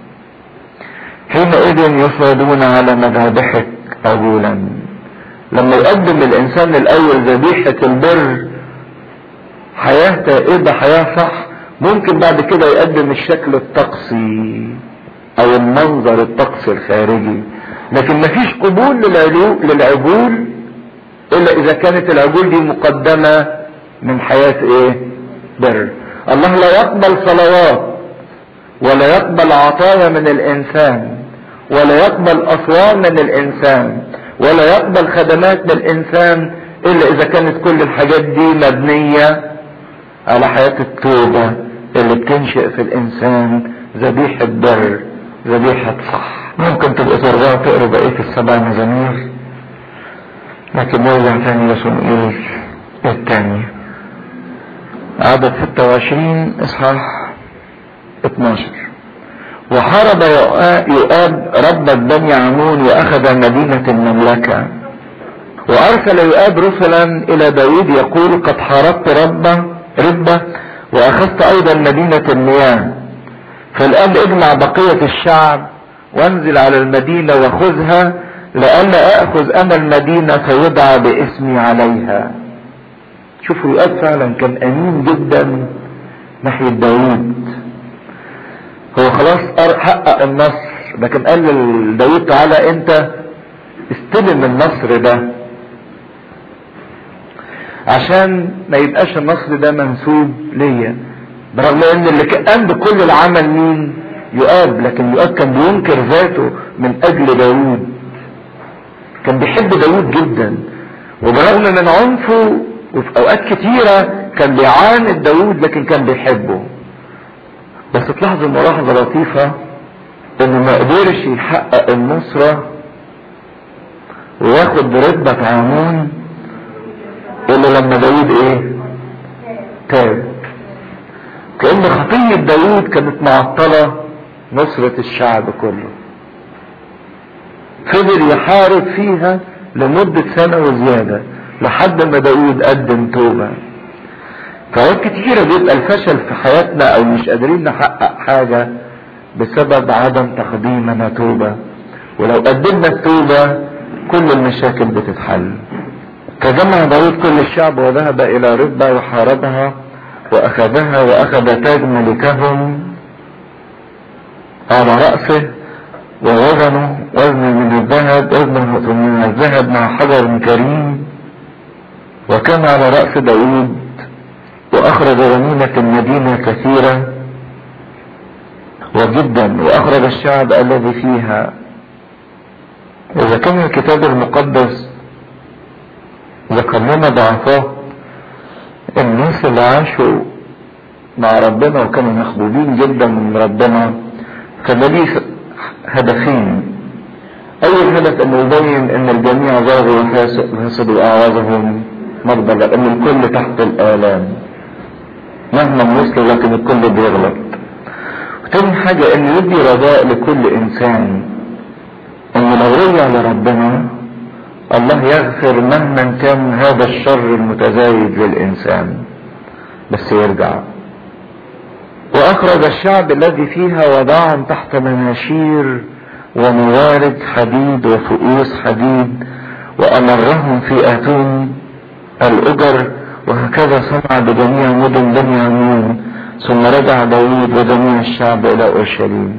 حينئذ يصعدون على مذابحك عجولا لما يقدم الانسان الاول ذبيحة البر حياة تائبة حياة صح ممكن بعد كده يقدم الشكل الطقسي او المنظر الطقسي الخارجي لكن مفيش قبول للعجول الا اذا كانت العجول دي مقدمة من حياة ايه بر الله لا يقبل صلوات ولا يقبل عطايا من الانسان ولا يقبل اصوات من الانسان ولا يقبل خدمات من الانسان الا اذا كانت كل الحاجات دي مبنية على حياة التوبة اللي بتنشئ في الانسان ذبيحة بر ذبيحة صح ممكن تبقى ترجعوا تقروا بقية السبع مزامير لكن نرجع تاني لصموئيل الثاني عدد 26 اصحاح 12 وحارب يؤاب رب بني عمون واخذ مدينة المملكة وارسل يؤاب رسلا الى داود يقول قد حاربت ربه ربه واخذت ايضا مدينة المياه فالان اجمع بقية الشعب وانزل على المدينة وخذها لئلا اخذ انا المدينة فيدعى باسمي عليها شوفوا يؤاب فعلا كان امين جدا ناحية داود هو خلاص حقق النصر لكن قال لداود تعالى انت استلم النصر ده عشان ما يبقاش النصر ده منسوب ليا برغم ان اللي قام بكل العمل مين يؤاب لكن يؤاب كان بينكر ذاته من اجل داود كان بيحب داود جدا وبرغم من عنفه وفي اوقات كتيرة كان بيعاند داود لكن كان بيحبه بس تلاحظوا ملاحظة لطيفة انه ما قدرش يحقق النصرة وياخد رتبة عمون الا لما داود ايه تاب كأن خطية داود كانت معطلة نصرة الشعب كله فضل يحارب فيها لمدة سنة وزيادة لحد ما داود قدم توبة فوقت كتيرة بيبقى الفشل في حياتنا او مش قادرين نحقق حاجة بسبب عدم تقديمنا توبة ولو قدمنا التوبة كل المشاكل بتتحل فجمع داود كل الشعب وذهب الى ربة وحاربها واخذها واخذ تاج ملكهم على رأسه ووزنه وزن من الذهب وزنه من الذهب مع حجر كريم وكان على رأس داود واخرج غنيمة المدينة كثيرة وجدا واخرج الشعب الذي فيها اذا كان الكتاب المقدس ذكر لنا ضعفات الناس اللي عاشوا مع ربنا وكانوا مخبوبين جدا من ربنا كان ليه هدفين اول هدف انه يبين ان الجميع زاغوا وفسدوا اعوازهم مرضى لان الكل تحت الالام مهما وصلوا لكن الكل بيغلط وتاني حاجة انه يدي رجاء لكل انسان انه لو رجع لربنا الله يغفر مهما كان هذا الشر المتزايد للإنسان بس يرجع وأخرج الشعب الذي فيها وضعهم تحت مناشير وموارد حديد وفؤوس حديد وأمرهم في آتون الأجر وهكذا صنع بجميع مدن بني عمون ثم رجع داود وجميع الشعب إلى أورشليم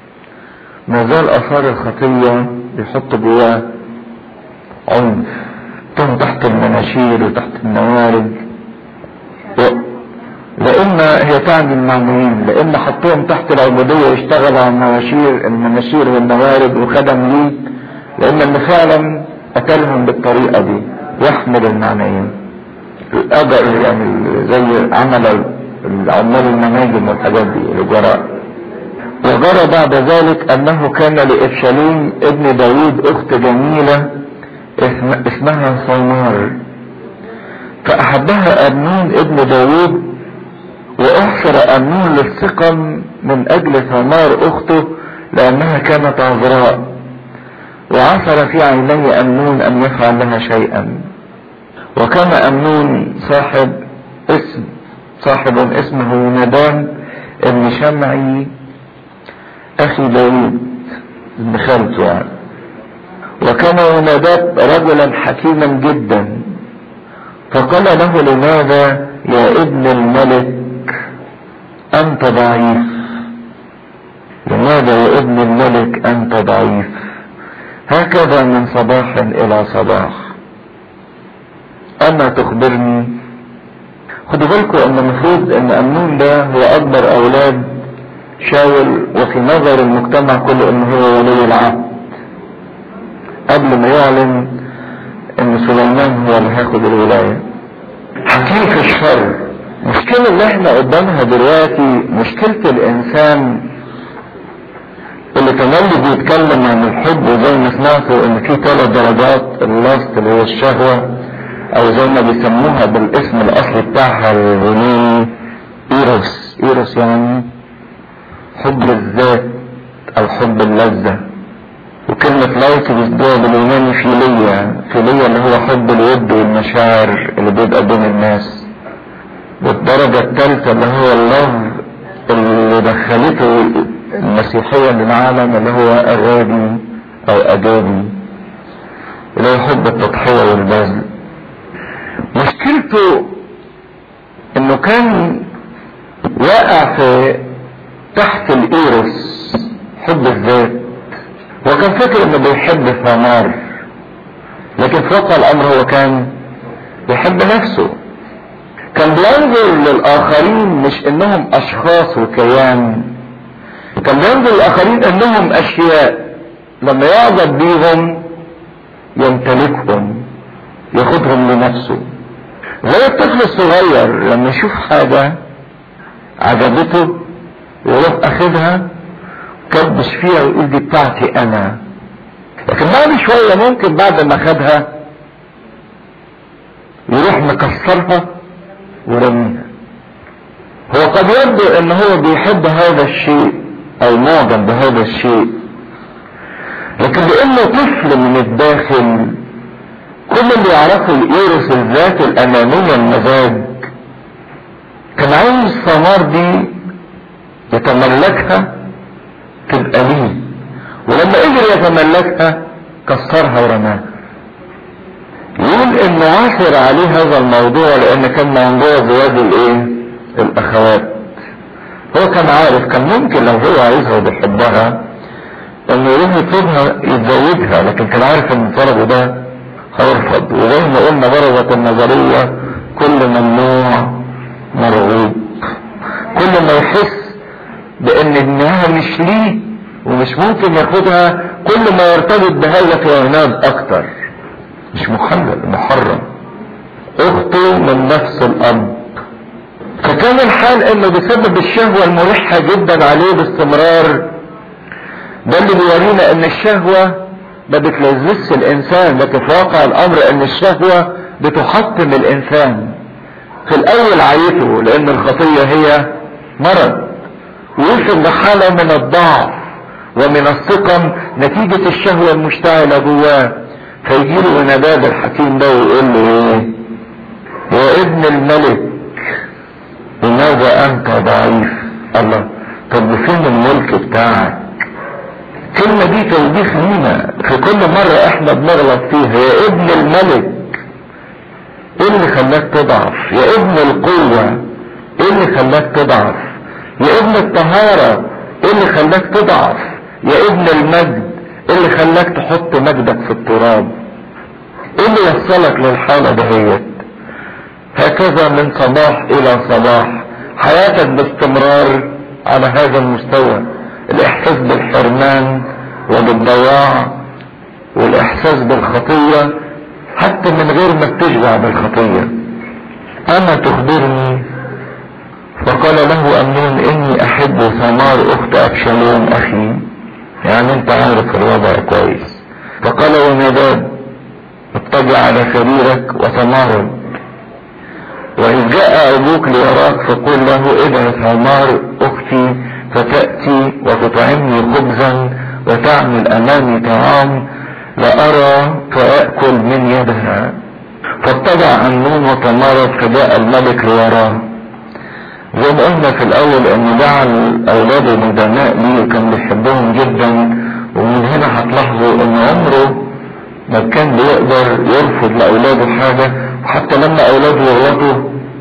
ما زال أثار الخطية بيحط جواه عنف كان تحت المناشير وتحت الموارد و... لإما هي تعني المعنيين لإما حطوهم تحت العبودية واشتغلوا على المناشير المناشير والموارد وخدم ليه لإما إن فعلا قتلهم بالطريقة دي يحمل المعنيين الأجر يعني زي عمل العمال المناجم والحاجات دي الأجراء وجرى بعد ذلك أنه كان لإبشالوم ابن داود أخت جميلة اسمها صيمار فأحبها أمنون ابن داود وأحصر أمنون للثقم من أجل ثمار أخته لأنها كانت عذراء وعثر في عيني أمنون أن يفعل لها شيئا وكان أمنون صاحب اسم صاحب اسمه ندان ابن شمعي أخي داود ابن خالته يعني وكان يوناداب رجلا حكيما جدا فقال له لماذا يا ابن الملك انت ضعيف لماذا يا ابن الملك انت ضعيف هكذا من صباح الى صباح اما تخبرني خدوا بالكم ان المفروض ان امنون ده هو اكبر اولاد شاول وفي نظر المجتمع كله ان هو ولي العهد قبل ما يعلن ان سليمان هو اللي هياخد الولاية حكيم في الشر المشكلة اللي احنا قدامها دلوقتي مشكلة الانسان اللي تملي بيتكلم عن الحب وزي ما سمعتوا ان في ثلاث درجات اللاست اللي هي الشهوة او زي ما بيسموها بالاسم الاصلي بتاعها اليوناني ايروس ايروس يعني حب الذات او حب اللذة وكلمة لايكوس ده باليوناني فيليا فيليا اللي هو حب الود والمشاعر اللي بيبقى بين الناس والدرجة الثالثة اللي هو اللف اللي دخلته المسيحية للعالم اللي هو الرادي او اجابي اللي هو حب التضحية والبذل مشكلته انه كان واقع في تحت الايروس حب الذات هو كان فاكر انه بيحب ثمار لكن في واقع الامر هو كان بيحب نفسه كان بينظر للاخرين مش انهم اشخاص وكيان كان بينظر للاخرين انهم اشياء لما يعجب بيهم يمتلكهم ياخدهم لنفسه زي الطفل الصغير لما يشوف حاجة عجبته يروح اخدها كبش فيها ويقول دي بتاعتي انا لكن بعد شوية ممكن بعد ما خدها يروح مكسرها ورميها هو قد يبدو ان هو بيحب هذا الشيء او معجب بهذا الشيء لكن لانه طفل من الداخل كل اللي يعرفه يورث الذات الامامية المزاج كان عاوز الثمار دي يتملكها تبقى ليه ولما قدر يتملكها كسرها ورماها يقول انه عاثر عليه هذا الموضوع لان كان موضوع زواج الايه الاخوات هو كان عارف كان ممكن لو هو عايزها وبيحبها انه يروح يطلبها يتزوجها لكن كان عارف ان طلبه ده هيرفض وزي ما قلنا برزة النظرية كل ممنوع مرغوب كل ما يحس بان انها مش ليه ومش ممكن ياخدها كل ما يرتبط بهذا في عناد اكتر مش محلل محرم اخته من نفس الاب فكان الحال انه بسبب الشهوة الملحة جدا عليه باستمرار ده اللي بيورينا ان الشهوة ما بتلذذش الانسان لكن في واقع الامر ان الشهوة بتحطم الانسان في الاول عيته لان الخطية هي مرض ويوصل لحالة من الضعف ومن السقم نتيجة الشهوة المشتعلة جواه فيجي له نباب الحكيم ده ويقول له ايه يا ابن الملك لماذا انت ضعيف الله طب وفين الملك بتاعك الكلمة دي توبيخ لينا في كل مرة احنا بنغلط فيها يا ابن الملك ايه اللي خلاك تضعف يا ابن القوة ايه اللي خلاك تضعف يا ابن الطهارة ايه اللي خلاك تضعف يا ابن المجد ايه اللي خلاك تحط مجدك في التراب ايه اللي وصلك للحالة دهيت هكذا من صباح الى صباح حياتك باستمرار على هذا المستوى الاحساس بالحرمان وبالضياع والاحساس بالخطية حتى من غير ما بتشبع بالخطية اما تخبرني فقال له امنون اني احب ثمار اخت ابشالوم اخي يعني انت عارف الوضع كويس فقال وناداب اضطجع على سريرك وثمار وإن جاء أبوك ليراك فقل له ابن ثمار أختي فتأتي وتطعمني خبزا وتعمل أمامي طعام لأرى فأكل من يدها فاتبع أمنون وتمارض فجاء الملك ليراه زي ما قلنا في الأول إنه جعل أولاده ندماء ليه وكان بيحبهم جدا ومن هنا هتلاحظوا إن عمره ما كان بيقدر يرفض لأولاده حاجة وحتى لما أولاده يغلطوا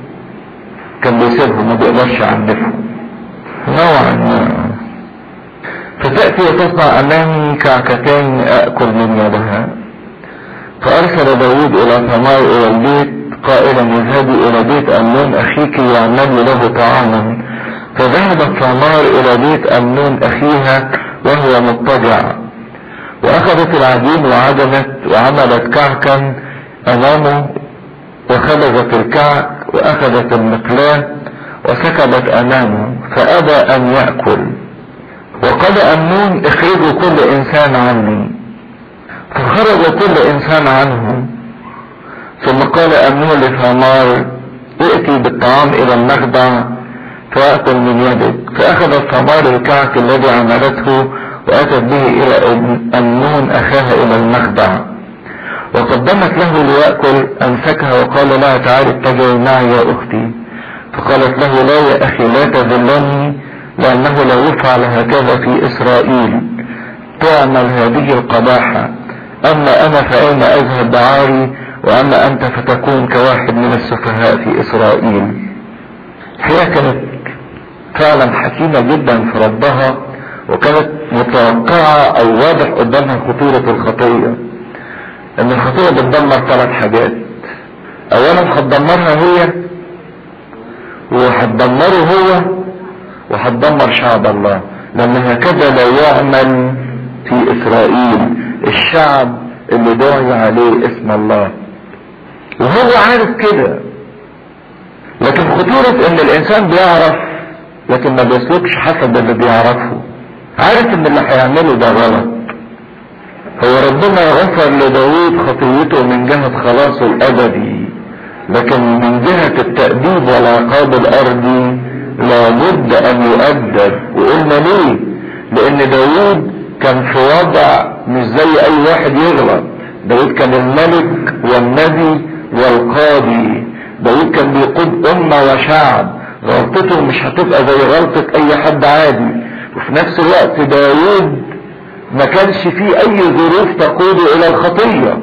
كان بيسيبهم ما بيقدرش يعنفهم نوعا ما فتأتي وتصنع أمامي كعكتين أأكل من يدها فأرسل داود إلى ثمار إلى البيت قائلا اذهبي إلى بيت أمنون أخيك واعملي له طعاما فذهبت ثمار إلى بيت أمنون أخيها وهو مضطجع وأخذت العجين وعجنت وعملت كعكا أمامه وخبزت الكعك وأخذت المقلاة وسكبت أمامه فأبى أن يأكل وقال امنون اخرجوا كل انسان عني فخرج كل انسان عنه ثم قال امنون لثمار ائتي بالطعام الى المخدع فاكل من يدك فاخذت ثمار الكعك الذي عملته واتت به الى امنون اخاها الى المخدع وقدمت له ليأكل امسكها وقال لها تعالي اتجهي معي يا اختي فقالت له لا يا اخي لا تذلني لانه لا يفعل هكذا في اسرائيل تعمل هذه القباحة اما انا فاين اذهب بعاري واما انت فتكون كواحد من السفهاء في اسرائيل هي كانت فعلا حكيمة جدا في ردها وكانت متوقعة او واضح قدامها خطورة الخطية ان الخطية بتدمر ثلاث حاجات اولا هتدمرها هي وهتدمره هو وهتدمر شعب الله لان هكذا لا يعمل في اسرائيل الشعب اللي داعي عليه اسم الله وهو عارف كده لكن خطورة ان الانسان بيعرف لكن ما بيسلكش حسب اللي بيعرفه عارف ان اللي هيعمله ده غلط هو ربنا غفر لداود خطيته من جهة خلاصه الابدي لكن من جهة التأديب والعقاب الارضي لابد ان يؤدب وقلنا ليه لان داود كان في وضع مش زي اي واحد يغلط داود كان الملك والنبي والقاضي داود كان بيقود امة وشعب غلطته مش هتبقى زي غلطة اي حد عادي وفي نفس الوقت داود ما كانش فيه اي ظروف تقوده الى الخطية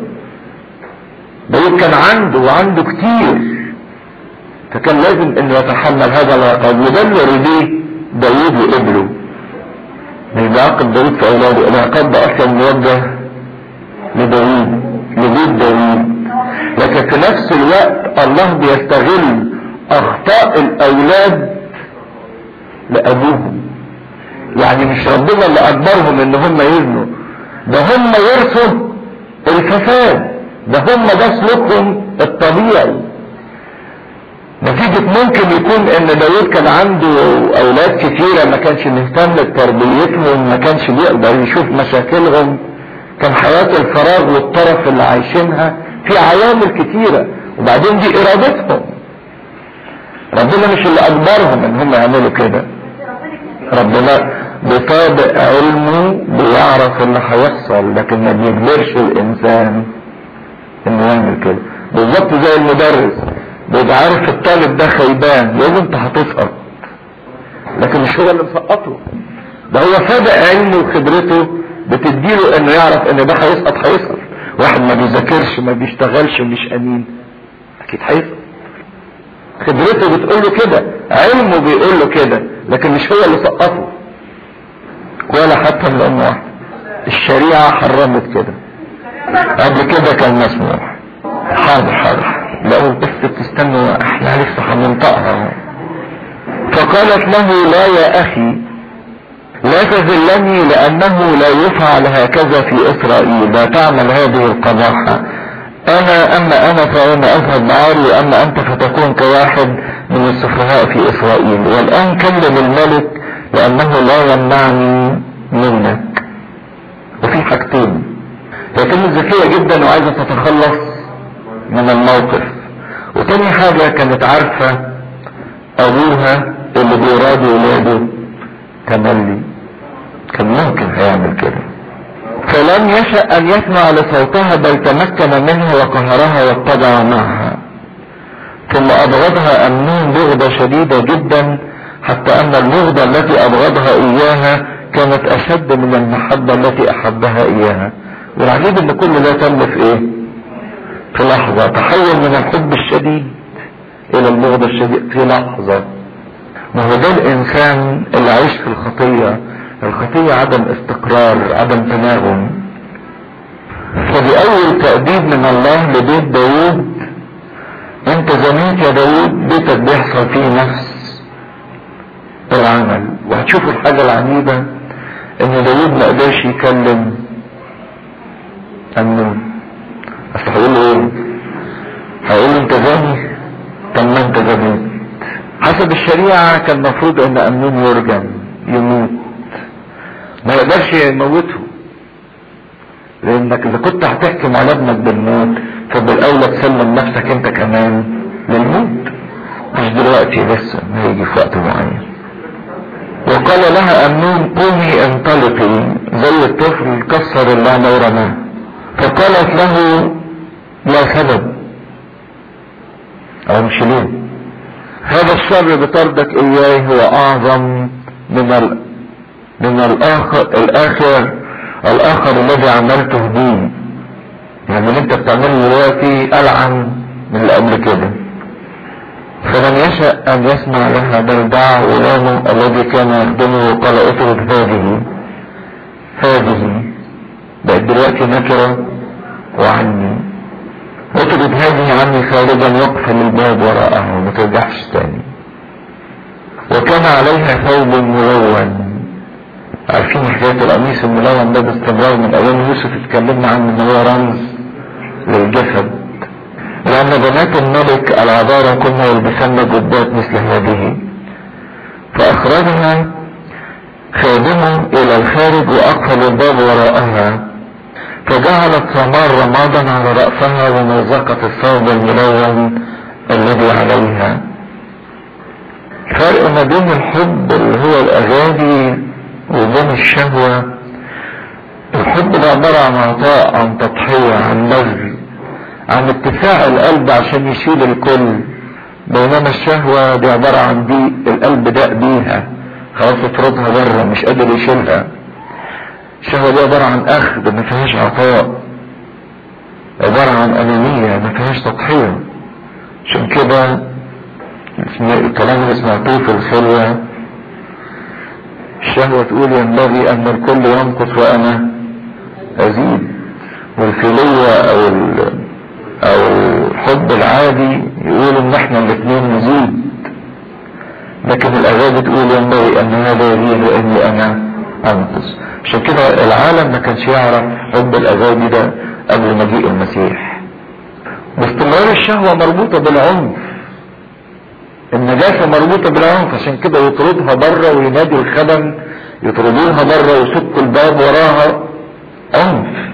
داود كان عنده وعنده كتير فكان لازم انه يتحمل هذا العقاب وده اللي رضيه داود وقبله مش بيعاقب داود في اولاده العقاب ده اصلا موجه لداود لبيت داود لكن في نفس الوقت الله بيستغل اخطاء الاولاد لابوهم يعني مش ربنا اللي اجبرهم ان هم يزنوا ده هم يرثوا الفساد ده هم ده سلوكهم الطبيعي نتيجة ممكن يكون ان داود كان عنده اولاد كتيرة ما كانش مهتم بتربيتهم ما كانش بيقدر يشوف مشاكلهم كان حياة الفراغ والطرف اللي عايشينها في عوامل كتيرة وبعدين دي ارادتهم ربنا مش اللي اجبرهم ان هم يعملوا كده ربنا بطابق علمه بيعرف اللي هيحصل لكن ما بيجبرش الانسان انه يعمل كده بالظبط زي المدرس بيبقى عارف الطالب ده خيبان يقول انت هتسقط لكن مش هو اللي مسقطه ده هو سابق علمه وخبرته بتديله انه يعرف ان ده هيسقط هيسقط واحد ما بيذاكرش ما بيشتغلش مش امين اكيد هيسقط خبرته بتقول له كده علمه بيقول له كده لكن مش هو اللي سقطه ولا حتى من ام واحده الشريعه حرمت كده قبل كده كان مسموح حاضر حاضر لو بس تستنوا احنا لسه هننطقها فقالت له لا يا اخي لا تذلني لانه لا يفعل هكذا في اسرائيل لا تعمل هذه القباحة انا اما انا فانا اذهب بعاري واما انت فتكون كواحد من السفهاء في اسرائيل والان كلم الملك لانه لا يمنعني منك وفي حاجتين هي كانت ذكية جدا وعايزة تتخلص من الموقف وتاني حاجة كانت عارفة ابوها اللي بيراد ولاده تملي كان ممكن هيعمل كده فلم يشأ ان يسمع لصوتها بل تمكن منها وقهرها واتبع معها ثم ابغضها امنون بغضة شديدة جدا حتى ان البغضة التي ابغضها اياها كانت اشد من المحبة التي احبها اياها والعجيب ان كل ده تم في ايه في لحظة تحول من الحب الشديد الى البغض الشديد في لحظة ما هو ده الانسان اللي عايش في الخطية الخطية عدم استقرار عدم تناغم فبأول تأديب من الله لبيت داوود انت زنيت يا داوود بيتك بيحصل فيه نفس العمل وهتشوفوا الحاجة العنيدة ان داوود ما قدرش يكلم امنون اصل هيقول له ايه هيقول له انت زاني طب ما انت زنيت حسب الشريعة كان المفروض ان امنون يرجم يموت ما يقدرش يموته لانك اذا كنت هتحكم على ابنك بالموت فبالاولى تسلم نفسك انت كمان للموت مش دلوقتي لسه هيجي في وقت معين وقال لها امنون قومي انطلقي زي الطفل كسر اللعنة ورماه فقالت له لا سبب او مش ليه هذا الشر بطردك اياه هو اعظم من ال... من الاخر الاخر الاخر الذي عملته بي يعني اللي انت بتعمله دلوقتي العن من اللي قبل كده فمن يشاء ان يسمع لها بل دعا غلامه الذي كان يخدمه وقال اطرد هذه هذه بقت دلوقتي نكره وعني اطرد هذه عني خارجا يقفل الباب وراءه وما ترجعش تاني وكان عليها ثوب ملون عارفين حكاية القميص الملون ده باستمرار من ايام يوسف اتكلمنا عنه ان هو رمز للجسد لان بنات الملك العذارى كنا يلبسن جبات مثل هذه فاخرجها خادمه الى الخارج واقفل الباب وراءها فجعلت ثمار رمادا على رأسها ومزقت الثوب الملون الذي عليها فرق ما بين الحب اللي هو الاغاني وبين الشهوة الحب ده عبارة عن عطاء عن تضحية عن بذل عن اتساع القلب عشان يشيل الكل بينما الشهوة دي عبارة عن دي القلب داق بيها خلاص اطردها بره مش قادر يشيلها الشهوة دي عبارة عن اخذ ما فيهاش عطاء عبارة عن انانية ما فيهاش تضحية عشان كده الكلام اللي سمعتوه في الخلوة الشهوة تقول ينبغي ان الكل ينقص وانا ازيد والفيلية او او الحب العادي يقول ان احنا الاثنين نزيد لكن الاغاني تقول ينبغي ان هذا يزيد واني انا انقص عشان كده العالم ما كانش يعرف حب الاغاني ده قبل مجيء المسيح باستمرار الشهوة مربوطة بالعنف النجاسة مربوطة بالعنف عشان كده يطردها بره وينادي الخدم يطردوها بره ويسكوا الباب وراها عنف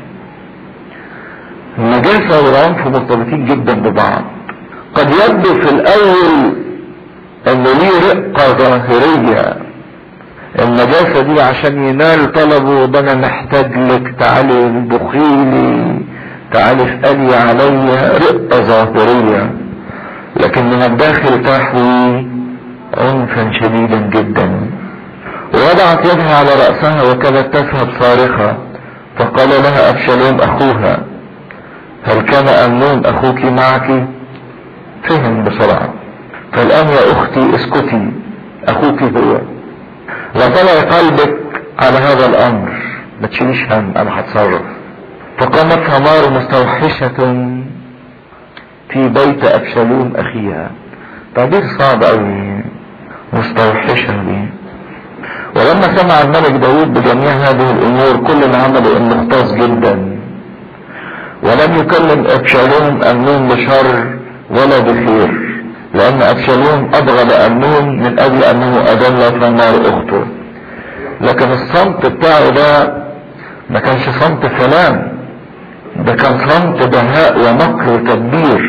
النجاسة والعنف مرتبطين جدا ببعض قد يبدو في الاول انه ليه رقة ظاهرية النجاسة دي عشان ينال طلبه ده انا محتاج لك تعالي بخيلي تعالي اسألي عليا رقة ظاهرية لكن من الداخل تحوي عنفا شديدا جدا ووضعت يدها على رأسها وكانت تذهب صارخة فقال لها أبشالوم أخوها هل كان أمنون أخوك معك فهم بسرعة فالآن يا أختي اسكتي أخوك هو لا طلع قلبك على هذا الأمر ما تشيليش هم أنا هتصرف فقامت ثمار مستوحشة في بيت أبشالوم أخيها تعبير صعب أوي مستوحشة دي ولما سمع الملك داود بجميع هذه الأمور كل ما عمله إنه اغتاظ جدا ولم يكلم أبشالوم أمنون بشر ولا بخير لأن أبشالوم أبغض أمنون من أجل أنه أدل ثمار أخته لكن الصمت بتاعه ده ما كانش صمت سلام ده كان صمت دهاء ومكر وتدبير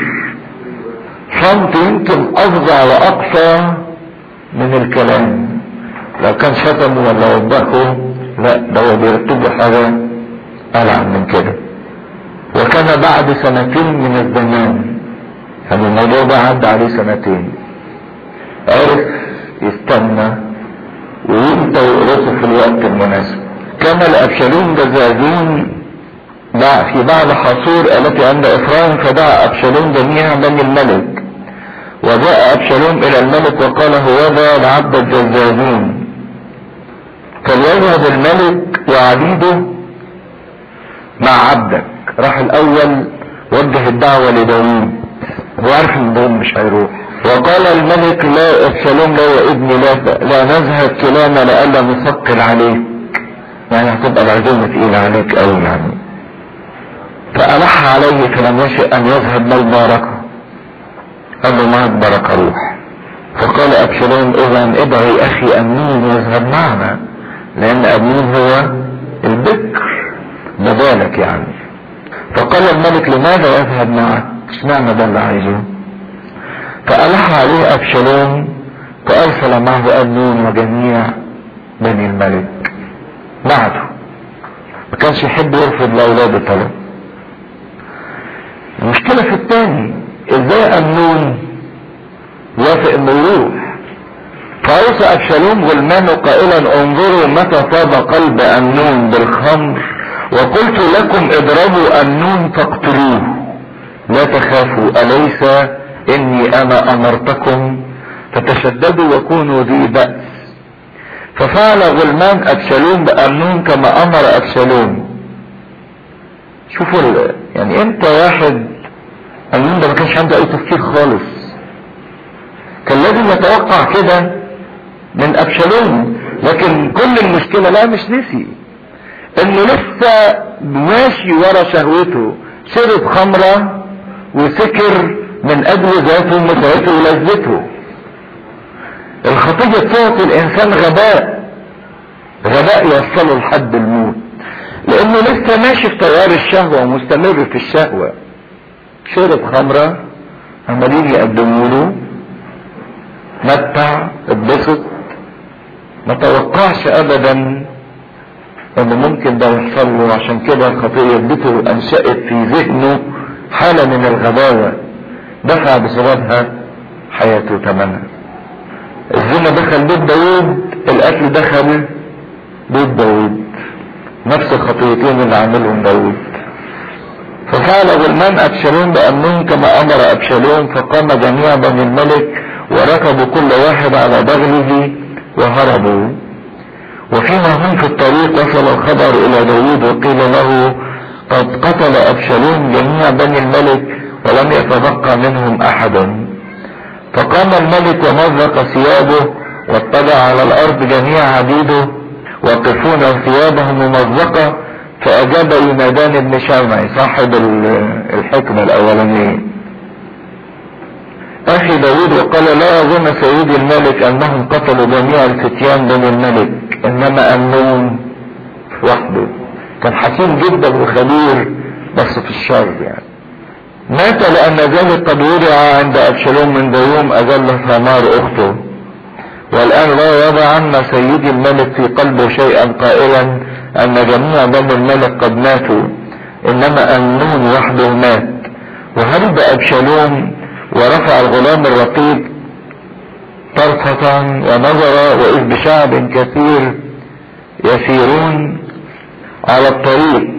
صمت يمكن أفظع وأقصى من الكلام لو كان شتمه ولا وبخه لا ده هو بيرتب له حاجة ألعن من كده وكان بعد سنتين من الزمان يعني الموضوع ده عدى عليه سنتين عرف يستنى ويمتى ويقرصه في الوقت المناسب كان لأبشالوم جزازين في بعض حصور التي عند إفرايم فدعا أبشالوم جميع بني الملك وجاء أبشالوم إلى الملك وقال هوذا العبد الجزازين فليذهب الملك وعبيده مع عبدك راح الأول وجه الدعوة لداوود هو عارف ان داوود مش هيروح وقال الملك لا ابشالوم لا يا ابني لا لا نذهب كلانا لئلا نثقل عليك يعني هتبقى العزومة تقيلة عليك قوي يعني فألح عليه فلم يشئ أن يذهب بل باركه قال له معك بركة روح فقال أبشالوم إذا ادعي أخي أمين يذهب معنا لان امنون هو البكر بدالك يعني فقال الملك لماذا يذهب معك اشمعنى ده اللي عايزه فألح عليه أبشالوم فأرسل معه أمنون وجميع بني الملك بعده ما كانش يحب يرفض لأولاده طلب المشكلة في الثاني ازاي أمنون وافق انه يروح فأوصى أبشالوم غلمانه قائلا انظروا متى طاب قلب أمنون بالخمر وقلت لكم اضربوا أمنون فاقتلوه لا تخافوا أليس إني أنا أمرتكم فتشددوا وكونوا ذي بأس ففعل غلمان أبشالوم بأمنون كما أمر أبشالوم شوفوا ال... يعني امتى واحد أمنون ده ما كانش عنده أي تفكير خالص كان لازم يتوقع كده من أبشالوم لكن كل المشكلة لا مش نسي انه لسه ماشي ورا شهوته شرب خمرة وسكر من اجل ذاته ومتعته ولذته الخطية تعطي الانسان غباء غباء يوصله لحد الموت لانه لسه ماشي في تيار الشهوة ومستمر في الشهوة شرب خمرة عمالين يقدموا له متع اتبسط ما توقعش ابدا ان ممكن ده يحصل له عشان كده الخطيه ادته انشأت في ذهنه حاله من الغباوه دفع بسببها حياته ثمنها الزنا دخل بيت داوود القتل دخل بيت داوود نفس الخطيتين اللي عملهم داوود ففعل غلمان ابشالوم بامنون كما امر ابشالوم فقام جميع بني الملك وركبوا كل واحد على بغله وهربوا وفيما هم في الطريق وصل الخبر الى داود وقيل له قد قتل ابشالوم جميع بني الملك ولم يتبقى منهم احد فقام الملك ومزق ثيابه واطلع على الارض جميع عبيده واقفون ثيابهم ممزقة فاجاب ينادان بن شمعي صاحب الحكمة الاولانية اخي داود وقال لا يظن سيدي الملك انهم قتلوا جميع الفتيان بني الملك انما امنون وحده كان حكيم جدا وخبير بس في الشر يعني مات لان ذلك قد وضع عند ابشالوم من يوم اذل ثمار اخته والان لا يضع عنا سيدي الملك في قلبه شيئا قائلا ان جميع بني الملك قد ماتوا انما امنون وحده مات وهرب ابشالوم ورفع الغلام الرقيب طرفة ونظر وإذ بشعب كثير يسيرون على الطريق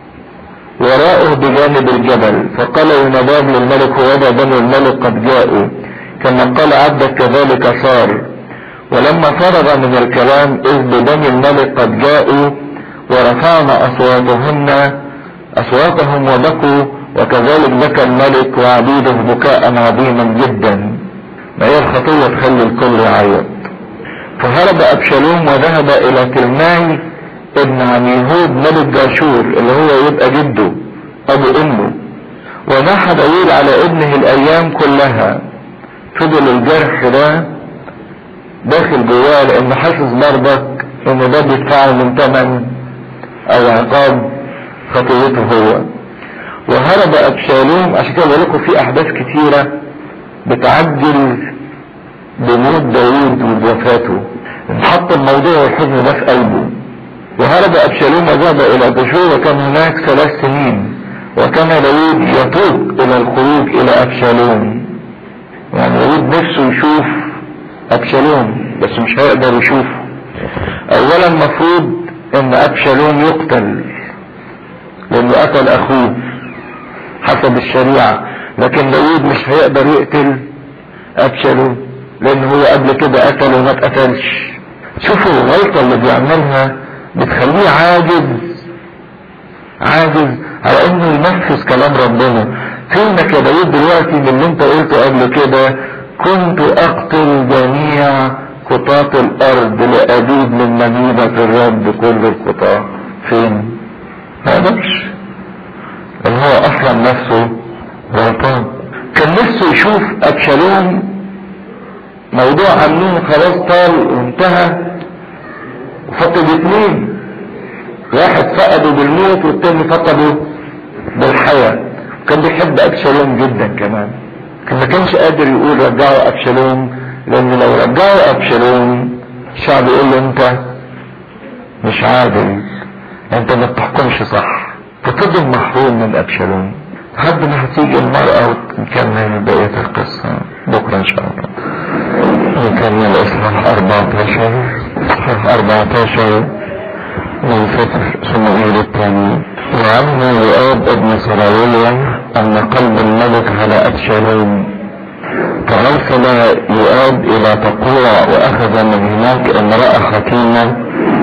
وراءه بجانب الجبل فقال يناداب للملك ووضع بني الملك قد جاءوا كما قال عبدك كذلك صار ولما فرغ من الكلام إذ ببني الملك قد جاءوا ورفعنا أصواتهن أصواتهم وبكوا وكذلك بكى الملك وعبيده بكاء عظيما جدا ما هي الخطية تخلي الكل يعيط فهرب أبشالوم وذهب إلى تلماي ابن عميهود ملك جاشور اللي هو يبقى جده أبو أمه ونحى داوود على ابنه الأيام كلها فضل الجرح ده داخل جواه لأنه حاسس برضك إن ده بيدفعه من ثمن أو عقاب خطيته هو وهرب ابشالوم عشان كده لكم في احداث كتيره بتعجل بموت داوود وبوفاته انحط الموضوع والحزن ده في قلبه وهرب ابشالوم وذهب الى دشور وكان هناك ثلاث سنين وكان داوود يتوق الى الخروج الى ابشالوم يعني داوود نفسه يشوف ابشالوم بس مش هيقدر يشوفه اولا المفروض ان ابشالوم يقتل لانه قتل اخوه حسب الشريعة لكن داود مش هيقدر يقتل ابشالوم لان هو قبل كده قتل وما اتقتلش شوفوا الغلطة اللي بيعملها بتخليه عاجز عاجز على انه ينفذ كلام ربنا فينك يا داود دلوقتي من اللي انت قلته قبل كده كنت اقتل جميع قطاة الارض لابيد من منيبة الرب كل القطاع فين ما قدرش اللي هو اصلا نفسه غلطان كان نفسه يشوف ابشالوم موضوع امنون خلاص طال وانتهى فقد اثنين واحد فقده بالموت والتاني فقده بالحياة كان بيحب ابشالوم جدا كمان كان ما كانش قادر يقول رجعوا ابشالوم لان لو رجعوا ابشالوم الشعب يقول له انت مش عادل انت ما بتحكمش صح ففضل محروم من ابشالوم لحد ما هتيجي المرأة ونكمل بقية القصة بكرة ان شاء الله نكمل اصحاح 14 اصحاح 14 من سفر صموئيل الثاني وعلم يؤاب ابن سراوية ان قلب الملك على ابشالوم فارسل يؤاب الى تقوع واخذ من هناك امرأة حكيمة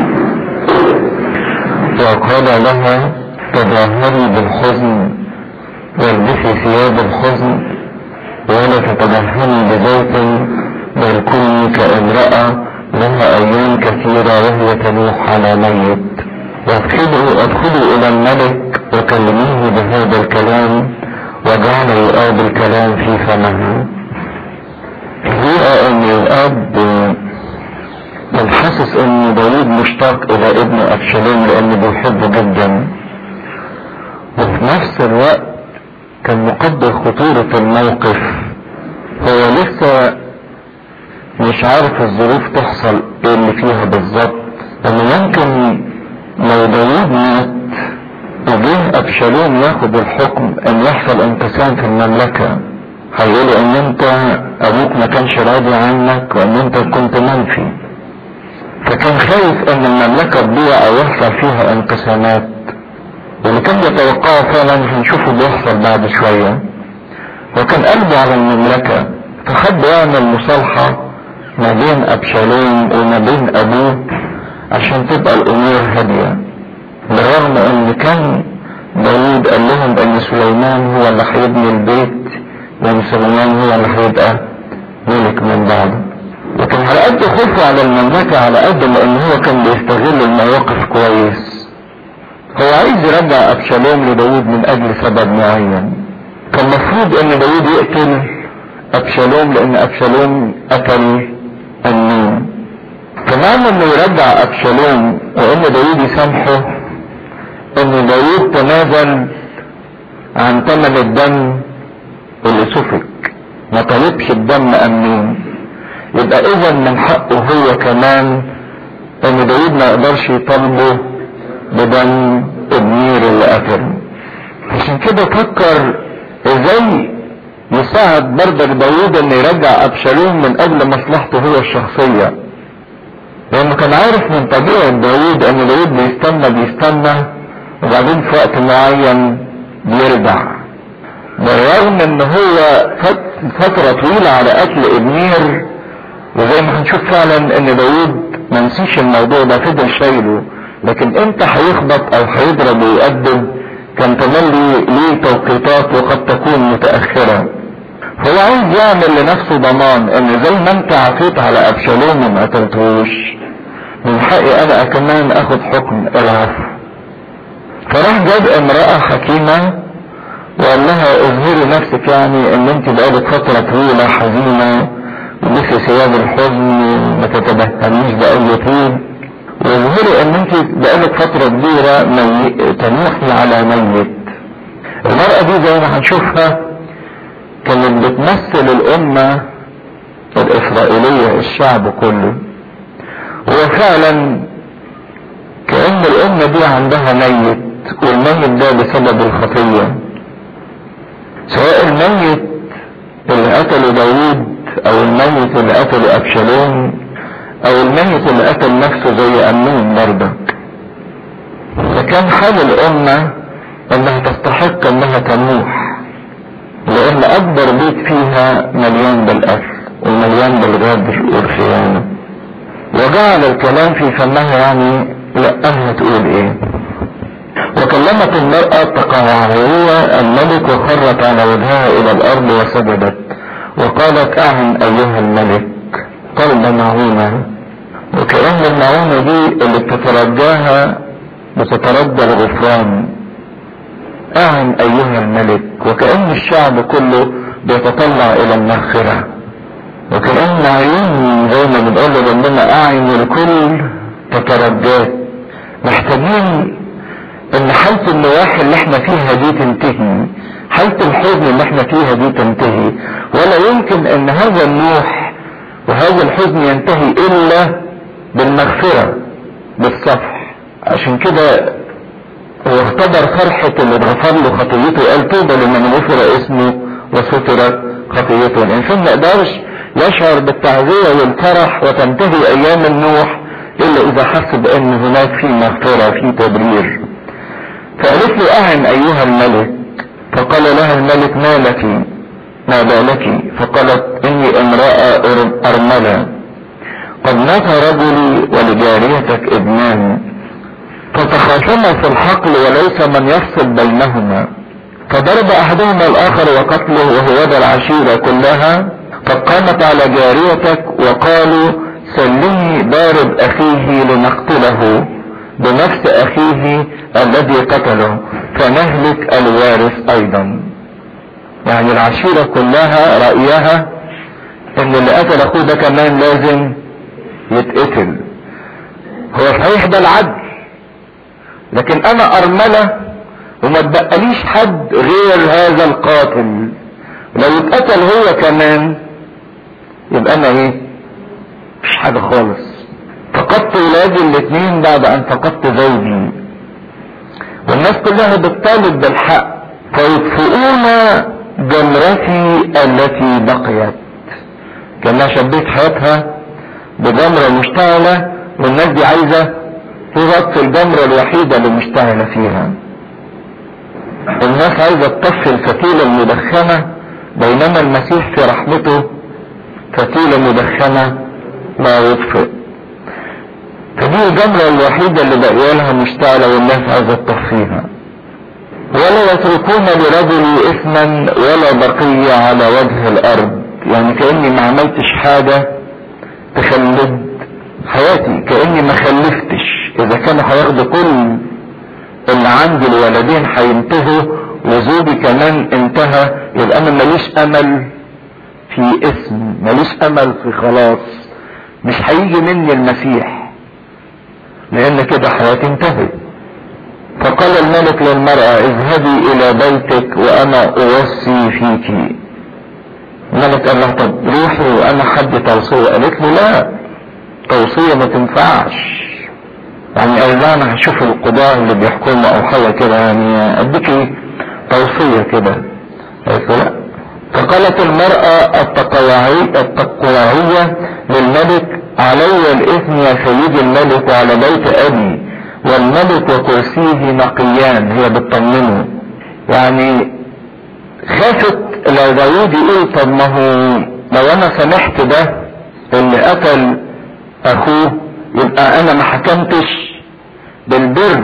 وقال لها تظاهري بالحزن والبسي ثياب الحزن ولا تتدهني بزيت بل كوني كامرأة لها ايام كثيرة وهي تنوح على ميت وادخلوا ادخلوا الى الملك وكلميه بهذا الكلام وجعل يؤاب الكلام في فمه هو ان الاب كان حاسس ان داوود مشتاق الى ابن ابشالوم لانه بيحبه جدا وفي نفس الوقت كان مقدر خطورة الموقف هو لسه مش عارف الظروف تحصل ايه اللي فيها بالظبط انه ممكن لو داوود مات وجه ابشالوم ياخد الحكم ان يحصل انقسام في المملكة هيقولوا ان انت ابوك ما كانش راضي عنك وان انت كنت منفي فكان خايف ان المملكة تضيع او يحصل فيها انقسامات واللي كان يتوقعه فعلا هنشوفه بيحصل بعد شوية وكان قلبه على المملكة فحب يعمل مصالحة ما بين ابشالوم وما بين ابوه عشان تبقى الامور هادية بالرغم ان كان داود قال لهم ان سليمان هو اللي هيبني البيت وان سليمان هو اللي هيبقى ملك من بعده لكن على قد خوفه على المملكة على قد ما ان هو كان بيستغل المواقف كويس هو عايز يرجع ابشالوم لداود من اجل سبب معين كان المفروض ان داود يقتل ابشالوم لان ابشالوم قتل النون فمعنى انه يرجع ابشالوم وان داود يسامحه ان داود تنازل عن ثمن الدم اللي سفك ما طلبش الدم امنون يبقى اذا من حقه هو كمان ان داود ما يقدرش يطالبه بدم ابنير اللي قتله عشان كده فكر ازاي يساعد بردك داود ان يرجع ابشالوم من اجل مصلحته هو الشخصية لانه كان عارف من طبيعة داود ان داود بيستنى بيستنى وبعدين في وقت معين بيرجع بالرغم ان هو فترة طويلة على قتل ابنير وزي ما هنشوف فعلا ان داود ما نسيش الموضوع ده فضل شايله لكن امتى هيخبط او هيضرب ويقدم كان تملي ليه توقيتات وقد تكون متأخرة هو عايز يعمل لنفسه ضمان ان زي ما انت عفيت على ابشالوم وما قتلتهوش من حقي انا كمان اخد حكم العفو فراح جاب امرأة حكيمة وقال لها اظهري نفسك يعني ان انت بقالك فترة طويلة حزينة ولسه ثياب الحزن ما تتبهتميش بأي طيب واظهري ان انت بقالك فترة كبيرة مي... تنوحي على ميت المرأة دي زي ما هنشوفها كانت بتمثل الأمة الإسرائيلية الشعب كله وفعلا كأن الأمة دي عندها ميت والميت ده بسبب الخطية سواء الميت اللي قتله داوود أو الميت اللي قتله أبشالوم أو الميت اللي قتل نفسه زي أمنون برضك فكان حال الأمة إنها تستحق إنها تنوح لان اكبر بيت فيها مليان بالاكل ومليان بالغدر والخيانة وجعل الكلام في فمها يعني لأنها تقول ايه وكلمت المرأة تقاعرية الملك وخرت على وجهها الى الارض وسجدت وقالت اعن ايها الملك قلب معونة وكأن المعونة دي اللي بتترجاها بتترجى الغفران اعن ايها الملك وكأن الشعب كله بيتطلع الى المغفرة وكأن عيون زي ما بنقول ربنا اعين الكل تترجاه محتاجين ان حالة النواحي اللي احنا فيها دي تنتهي حالة الحزن اللي احنا فيها دي تنتهي ولا يمكن ان هذا النوح وهذا الحزن ينتهي الا بالمغفرة بالصفح عشان كده هو اختبر فرحة اللي اتغفر له خطيته وقال طوبى لمن غفر اسمه وسترت خطيته الانسان ما يقدرش يشعر بالتعزية والفرح وتنتهي ايام النوح الا اذا حس بان هناك في مغفرة في تبرير فقالت له اعن ايها الملك فقال لها الملك ما لك ما بالك فقالت اني امرأة ارملة قد مات رجلي ولجاريتك ابنان فتخاصما في الحقل وليس من يفصل بينهما فضرب احدهما الاخر وقتله وهو ذا العشيرة كلها فقامت على جاريتك وقالوا سلمي ضارب اخيه لنقتله بنفس اخيه الذي قتله فنهلك الوارث ايضا يعني العشيرة كلها رأيها ان اللي قتل اخوه ده كمان لازم يتقتل هو صحيح ده العدل لكن انا ارملة وما تبقاليش حد غير هذا القاتل لو اتقتل هو كمان يبقى انا ايه مش حاجة خالص فقدت ولادي الاثنين بعد ان فقدت زوجي والناس كلها بتطالب بالحق فيطفئون جمرتي التي بقيت كانها شبيت حياتها بجمرة مشتعلة والناس دي عايزة تغطي الجمرة الوحيدة اللي مشتعلة فيها الناس عايزة تطفي الفتيلة المدخنة بينما المسيح في رحمته فتيلة مدخنة لا يطفئ فدي الجمرة الوحيدة اللي بقي لها مشتعلة والناس عايزة تطفيها ولا يتركون لرجل اثما ولا بقية على وجه الارض يعني كأني ما عملتش حاجة تخلد حياتي كأني ما خلفتش اذا كانوا هياخدوا كل اللي عندي الولدين هينتهوا وزوجي كمان انتهى يبقى انا ماليش امل في اسم ماليش امل في خلاص مش هيجي مني المسيح لان كده حياتي انتهت فقال الملك للمرأة اذهبي الى بيتك وانا اوصي فيك الملك قال لها طب روحي وانا حد توصية قالت له لا توصية ما تنفعش يعني قال لا انا هشوف القضاء اللي بيحكموا او حاجة كده يعني اديكي توصية كده قالت له لا فقالت المرأة التقوعية التقوعية للملك علي الاثم يا سيدي الملك وعلى بيت ابي والملك وكرسيه نقيان هي بتطمنه يعني خافت لو داوود يقول طب ما هو لو انا سمحت ده اللي قتل اخوه يبقى انا ما حكمتش بالبر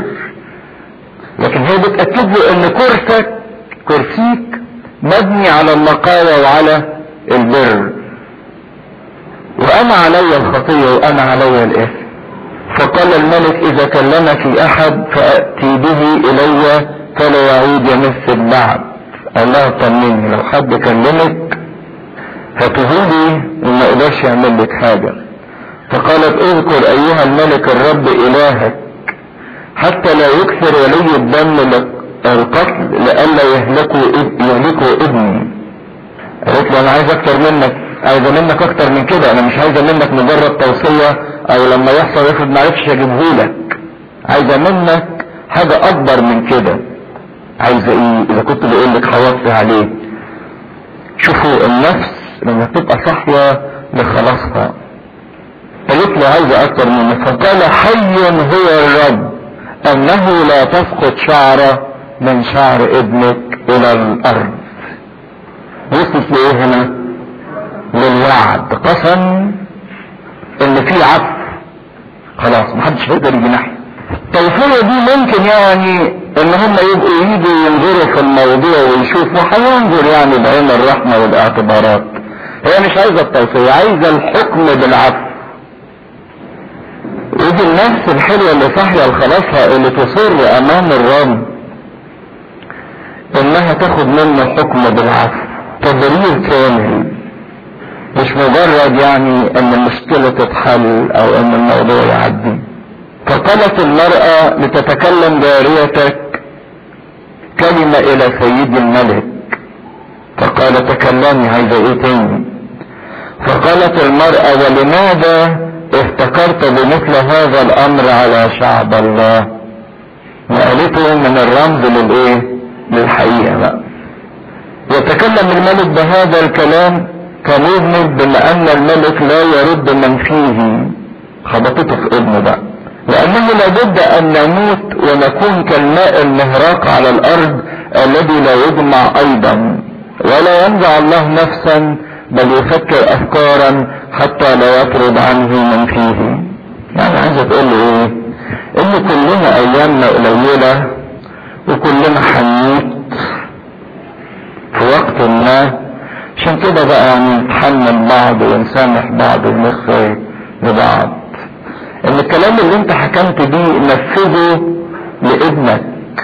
لكن هي بتأكد له ان كرسك كرسيك مبني على النقاوة وعلى البر وانا علي الخطية وانا علي الاثم فقال الملك اذا كلمك احد فاتي به الي فلا يعود يمس بعد قال لها طمني لو حد كلمك فتهودي وما يقدرش يعمل لك حاجة فقالت اذكر ايها الملك الرب الهك حتى لا يكثر ولي الدم القتل لئلا يهلكوا يهلكوا ابني قالت له انا عايز اكتر منك عايزه منك اكتر من كده انا مش عايزه منك مجرد توصيه او لما يحصل افرض ما عرفتش اجيبهولك عايزه منك حاجه اكبر من كده عايزه ايه اذا كنت بقول لك حوطي عليه شوفوا النفس لما تبقى صاحيه لخلاصها قالت له عايزه اكتر منك فقال حي هو الرب انه لا تسقط شعره من شعر ابنك الى الارض وصلت لايه هنا للوعد قسم ان في عفو خلاص محدش هيقدر يجي ناحيه التوفية دي ممكن يعني ان هم يبقوا يجوا ينظروا في الموضوع ويشوفوا هينظر يعني بعين الرحمة والاعتبارات هي مش عايزة التوفية عايزة الحكم بالعفو ودي النفس الحلوة اللي صاحية لخلاصها اللي تصر امام الرب انها تاخد منه حكم بالعفو تدريب كامل مش مجرد يعني ان المشكلة تتحل او ان الموضوع يعدي فقالت المرأة لتتكلم جاريتك كلمة الى سيد الملك فقال تكلمي عايزة ايه تاني فقالت المرأة ولماذا افتكرت بمثل هذا الامر على شعب الله وقالته من الرمز للايه للحقيقة بقى يتكلم الملك بهذا الكلام كان يذنب بما ان الملك لا يرد من فيه خبطته في ابنه بقى لانه لابد ان نموت ونكون كالماء المهراق على الارض الذي لا يجمع ايضا ولا ينزع الله نفسا بل يفكر افكارا حتى لا يطرد عنه من فيه يعني عايزه تقول له ايه ان كلنا ايامنا قليله وكلنا هنموت في وقت ما عشان كده بقى يعني نتحمل بعض ونسامح بعض ونغفر لبعض ان الكلام اللي انت حكمت بيه نفذه لابنك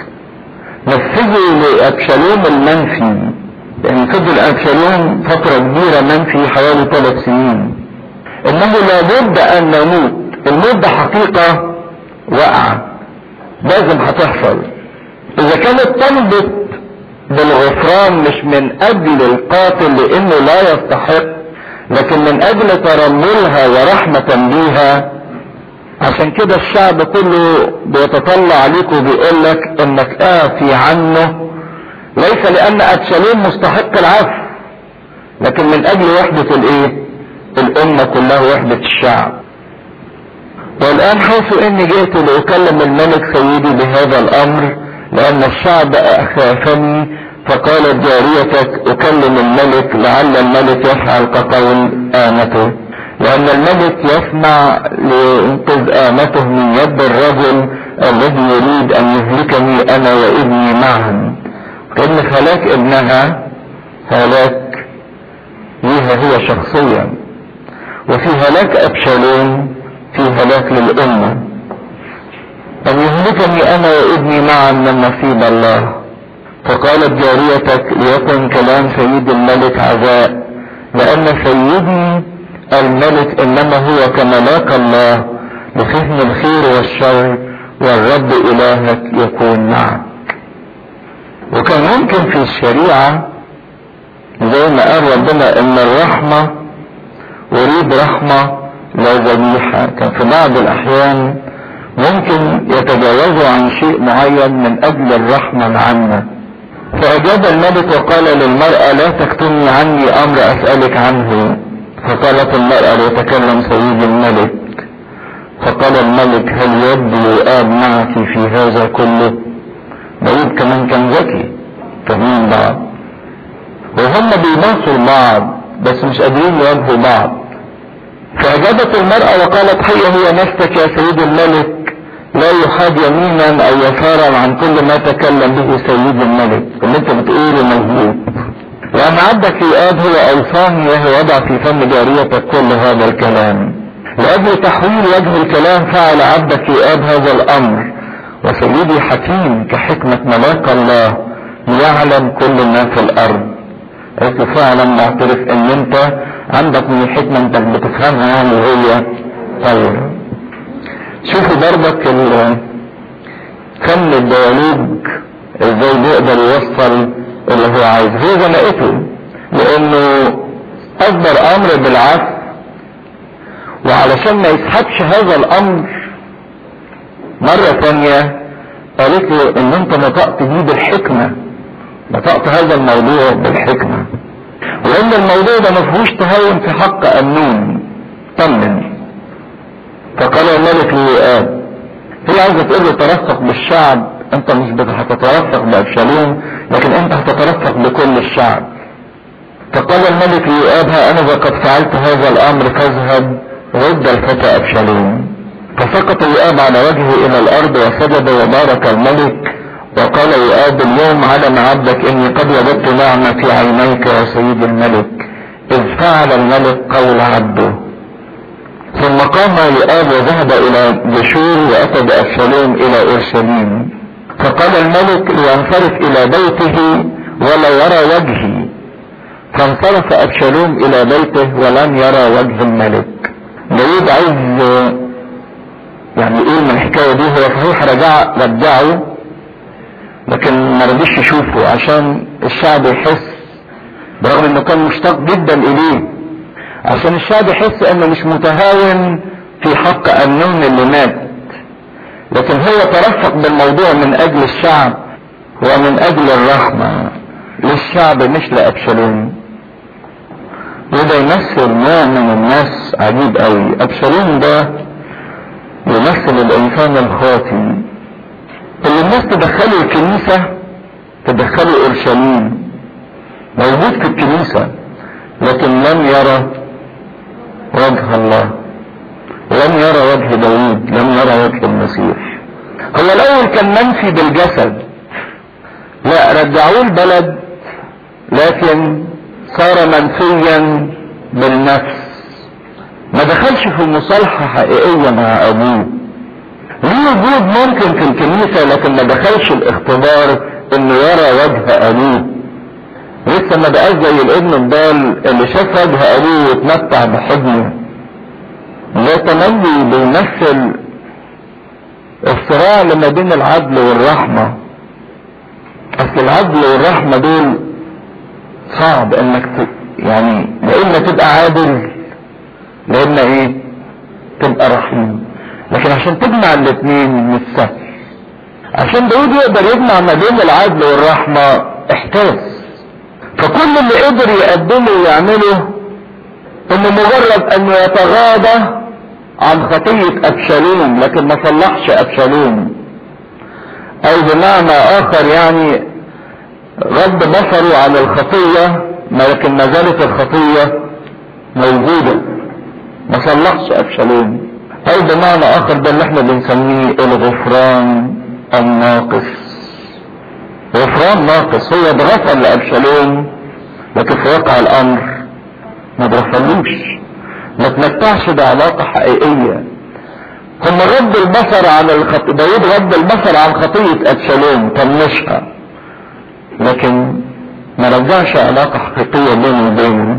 نفذه لابشالوم المنفي لان فضل ابشالوم فترة كبيرة منفي حوالي ثلاث سنين انه لابد ان نموت الموت ده حقيقة واقعة لازم هتحصل اذا كانت طلبت بالغفران مش من اجل القاتل لانه لا يستحق لكن من اجل ترملها ورحمة بيها عشان كده الشعب كله بيتطلع عليك وبيقول لك انك اعفي عنه ليس لان ابشالوم مستحق العفو لكن من اجل وحدة الايه الامة كلها وحدة الشعب والان حيث اني جئت لاكلم الملك سيدي بهذا الامر لان الشعب اخافني فقالت جاريتك اكلم الملك لعل الملك يفعل كقول امته لان الملك يسمع لانقذ امته من يد الرجل الذي يريد ان يهلكني انا وابني معا كان هلاك ابنها هلاك ليها هي شخصيا وفي هلاك ابشالوم في هلاك للامه ان يهلكني انا وابني معا من نصيب الله فقالت جاريتك ليكن كلام سيد الملك عزاء لان سيدي الملك انما هو كملاك الله لفهم الخير والشر والرب الهك يكون معك وكان ممكن في الشريعة زي ما قال ربنا ان الرحمة اريد رحمة لا ذبيحة كان في بعض الاحيان ممكن يتجاوزوا عن شيء معين من اجل الرحمة العامة فاجاب الملك وقال للمرأة لا تكتمي عني امر اسألك عنه فقالت المرأة ليتكلم سيد الملك فقال الملك هل يبدو آب معك في هذا كله داود كمان كان ذكي فاهمين بعض وهم بيباصوا بعض بس مش قادرين يواجهوا بعض فأجابت المرأة وقالت هيا هي نفسك يا سيد الملك لا يحاد يمينا او يسارا عن كل ما تكلم به سيد الملك اللي انت بتقوله مظبوط وأن عبدك يؤاب هو أوصاني وهو وضع في فم جاريتك كل هذا الكلام لأجل تحويل وجه الكلام فعل عبدك يؤاب هذا الأمر وسيدي حكيم كحكمة ملاك الله ليعلم كل ما في الأرض قلت فعلا معترف ان انت عندك من الحكمة انت بتفهمها يعني وهي طيب شوفوا برضك فن الديالوج ازاي بيقدر يوصل اللي هو عايزه هو زنقته لانه اصدر امر بالعفو وعلشان ما يسحبش هذا الامر مرة ثانية قالت له ان انت نطقت بيه بالحكمة نطقت هذا الموضوع بالحكمة وان الموضوع ده ما فيهوش تهاون في حق امنون طمن فقال الملك ليؤاب هي عايزة تقول له ترفق بالشعب انت مش هتترفق بابشالوم لكن انت هتترفق بكل الشعب فقال الملك ليؤاب ها انا قد فعلت هذا الامر فاذهب رد الفتى ابشالوم فسقط يؤاب على وجهه الى الارض وسجد وبارك الملك وقال يؤاب اليوم علم عبدك اني قد وجدت نعمة في عينيك يا سيد الملك اذ فعل الملك قول عبده ثم قام يؤاب وذهب الى جشور واتى بابشالوم الى اورشليم فقال الملك لينصرف الى بيته ولا يرى وجهي فانصرف ابشالوم الى بيته ولم يرى وجه الملك داود عايز يعني يقول من الحكاية دي هو صحيح رجع رجعه لكن ما رضيش يشوفه عشان الشعب يحس برغم انه كان مشتاق جدا اليه عشان الشعب يحس انه مش متهاون في حق امنون اللي مات لكن هو ترفق بالموضوع من اجل الشعب ومن اجل الرحمة للشعب مش لابشالوم وده يمثل نوع من الناس عجيب قوي ابشالوم ده يمثل الانسان الخاطي اللي الناس تدخله الكنيسة تدخله اورشليم موجود في الكنيسة لكن لم يرى وجه الله لم يرى وجه داوود لم يرى وجه المسيح هو الاول كان منفي بالجسد لا رجعوه البلد لكن صار منفيا بالنفس ما دخلش في مصالحة حقيقية مع ابوه ليه وجود ممكن في الكنيسة لكن ما دخلش الاختبار انه يرى وجه ابوه لسه ما بقاش زي الابن الضال اللي شاف وجه ابوه واتمتع بحضنه ده تملي بيمثل الصراع اللي ما بين العدل والرحمة اصل العدل والرحمة دول صعب انك ت... يعني لا اما تبقى عادل لا اما ايه تبقى رحيم لكن عشان تجمع الاثنين مش سهل عشان داود يقدر يجمع ما بين العدل والرحمة احتاج فكل اللي قدر يقدمه ويعمله انه مجرد انه يتغاضى عن خطية ابشالوم لكن ما صلحش ابشالوم او بمعنى اخر يعني غض بصره عن الخطية لكن ما زالت الخطية موجودة ما صلحش ابشالوم او بمعنى اخر ده اللي احنا بنسميه الغفران الناقص غفران ناقص هو اتغفر لابشالوم لكن في واقع الامر ما اتغفرلوش ما تمتعش بعلاقة حقيقية هم غض البصر عن الخط... داود غض البصر عن خطية ابشالوم طنشها لكن ما رجعش علاقة حقيقية بينه وبينه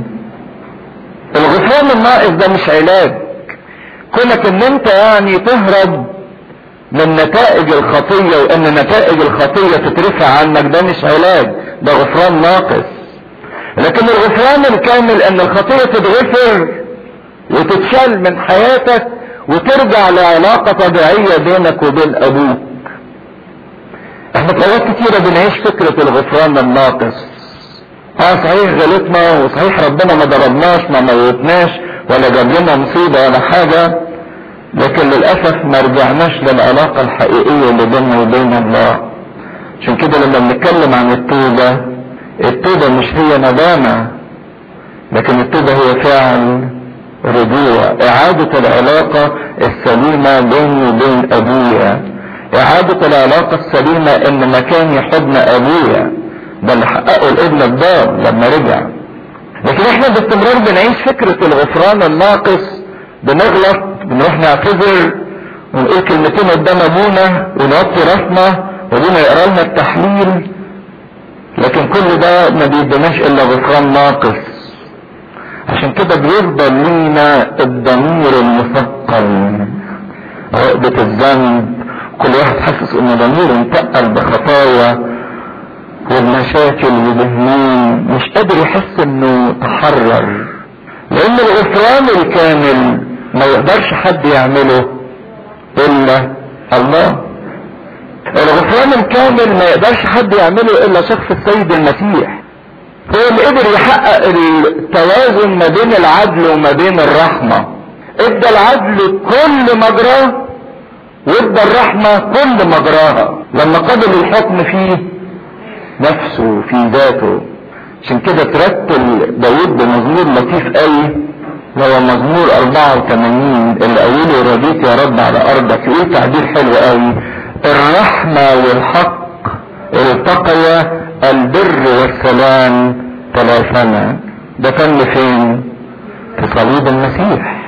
الغفران الناقص ده مش علاج كونك ان انت يعني تهرب من نتائج الخطية وان نتائج الخطية تترفع عنك ده مش علاج ده غفران ناقص لكن الغفران الكامل ان الخطية تتغفر وتتشال من حياتك وترجع لعلاقة طبيعية بينك وبين ابوك احنا في اوقات كتيرة بنعيش فكرة الغفران الناقص اه صحيح غلطنا وصحيح ربنا ما ضربناش ما موتناش ولا جاب لنا مصيبة ولا حاجة لكن للأسف ما رجعناش للعلاقة الحقيقية اللي بيننا وبين الله عشان كده لما بنتكلم عن التوبة التوبة مش هي ندامة لكن التوبة هي فعل رجوع إعادة العلاقة السليمة بيني وبين أبويا إعادة العلاقة السليمة إن مكاني حضن أبويا ده اللي حققه الابن الضال لما رجع لكن احنا باستمرار بنعيش فكرة الغفران الناقص بنغلط بنروح نعتذر ونقول كلمتين قدام ابونا ونوطي راسنا وابونا يقرا لنا التحليل لكن كل ده ما بيدناش الا غفران ناقص عشان كده بيفضل لينا الضمير المثقل عقدة الذنب كل واحد حاسس ان ضميره متقل بخطايا والمشاكل والهموم مش قادر يحس انه تحرر لان الغفران الكامل ما يقدرش حد يعمله الا الله الغفران الكامل ما يقدرش حد يعمله الا شخص السيد المسيح هو اللي قدر يحقق التوازن ما بين العدل وما بين الرحمة ادى العدل كل مجراه وادى الرحمة كل مجراها لما قبل الحكم فيه نفسه في ذاته عشان كده ترتل داود بمزمور لطيف قوي هو مزمور 84 اللي اوله رضيت يا رب على ارضك يقول تعبير حلو قوي الرحمة والحق التقيا البر والسلام تلاشما ده تم فين في صليب المسيح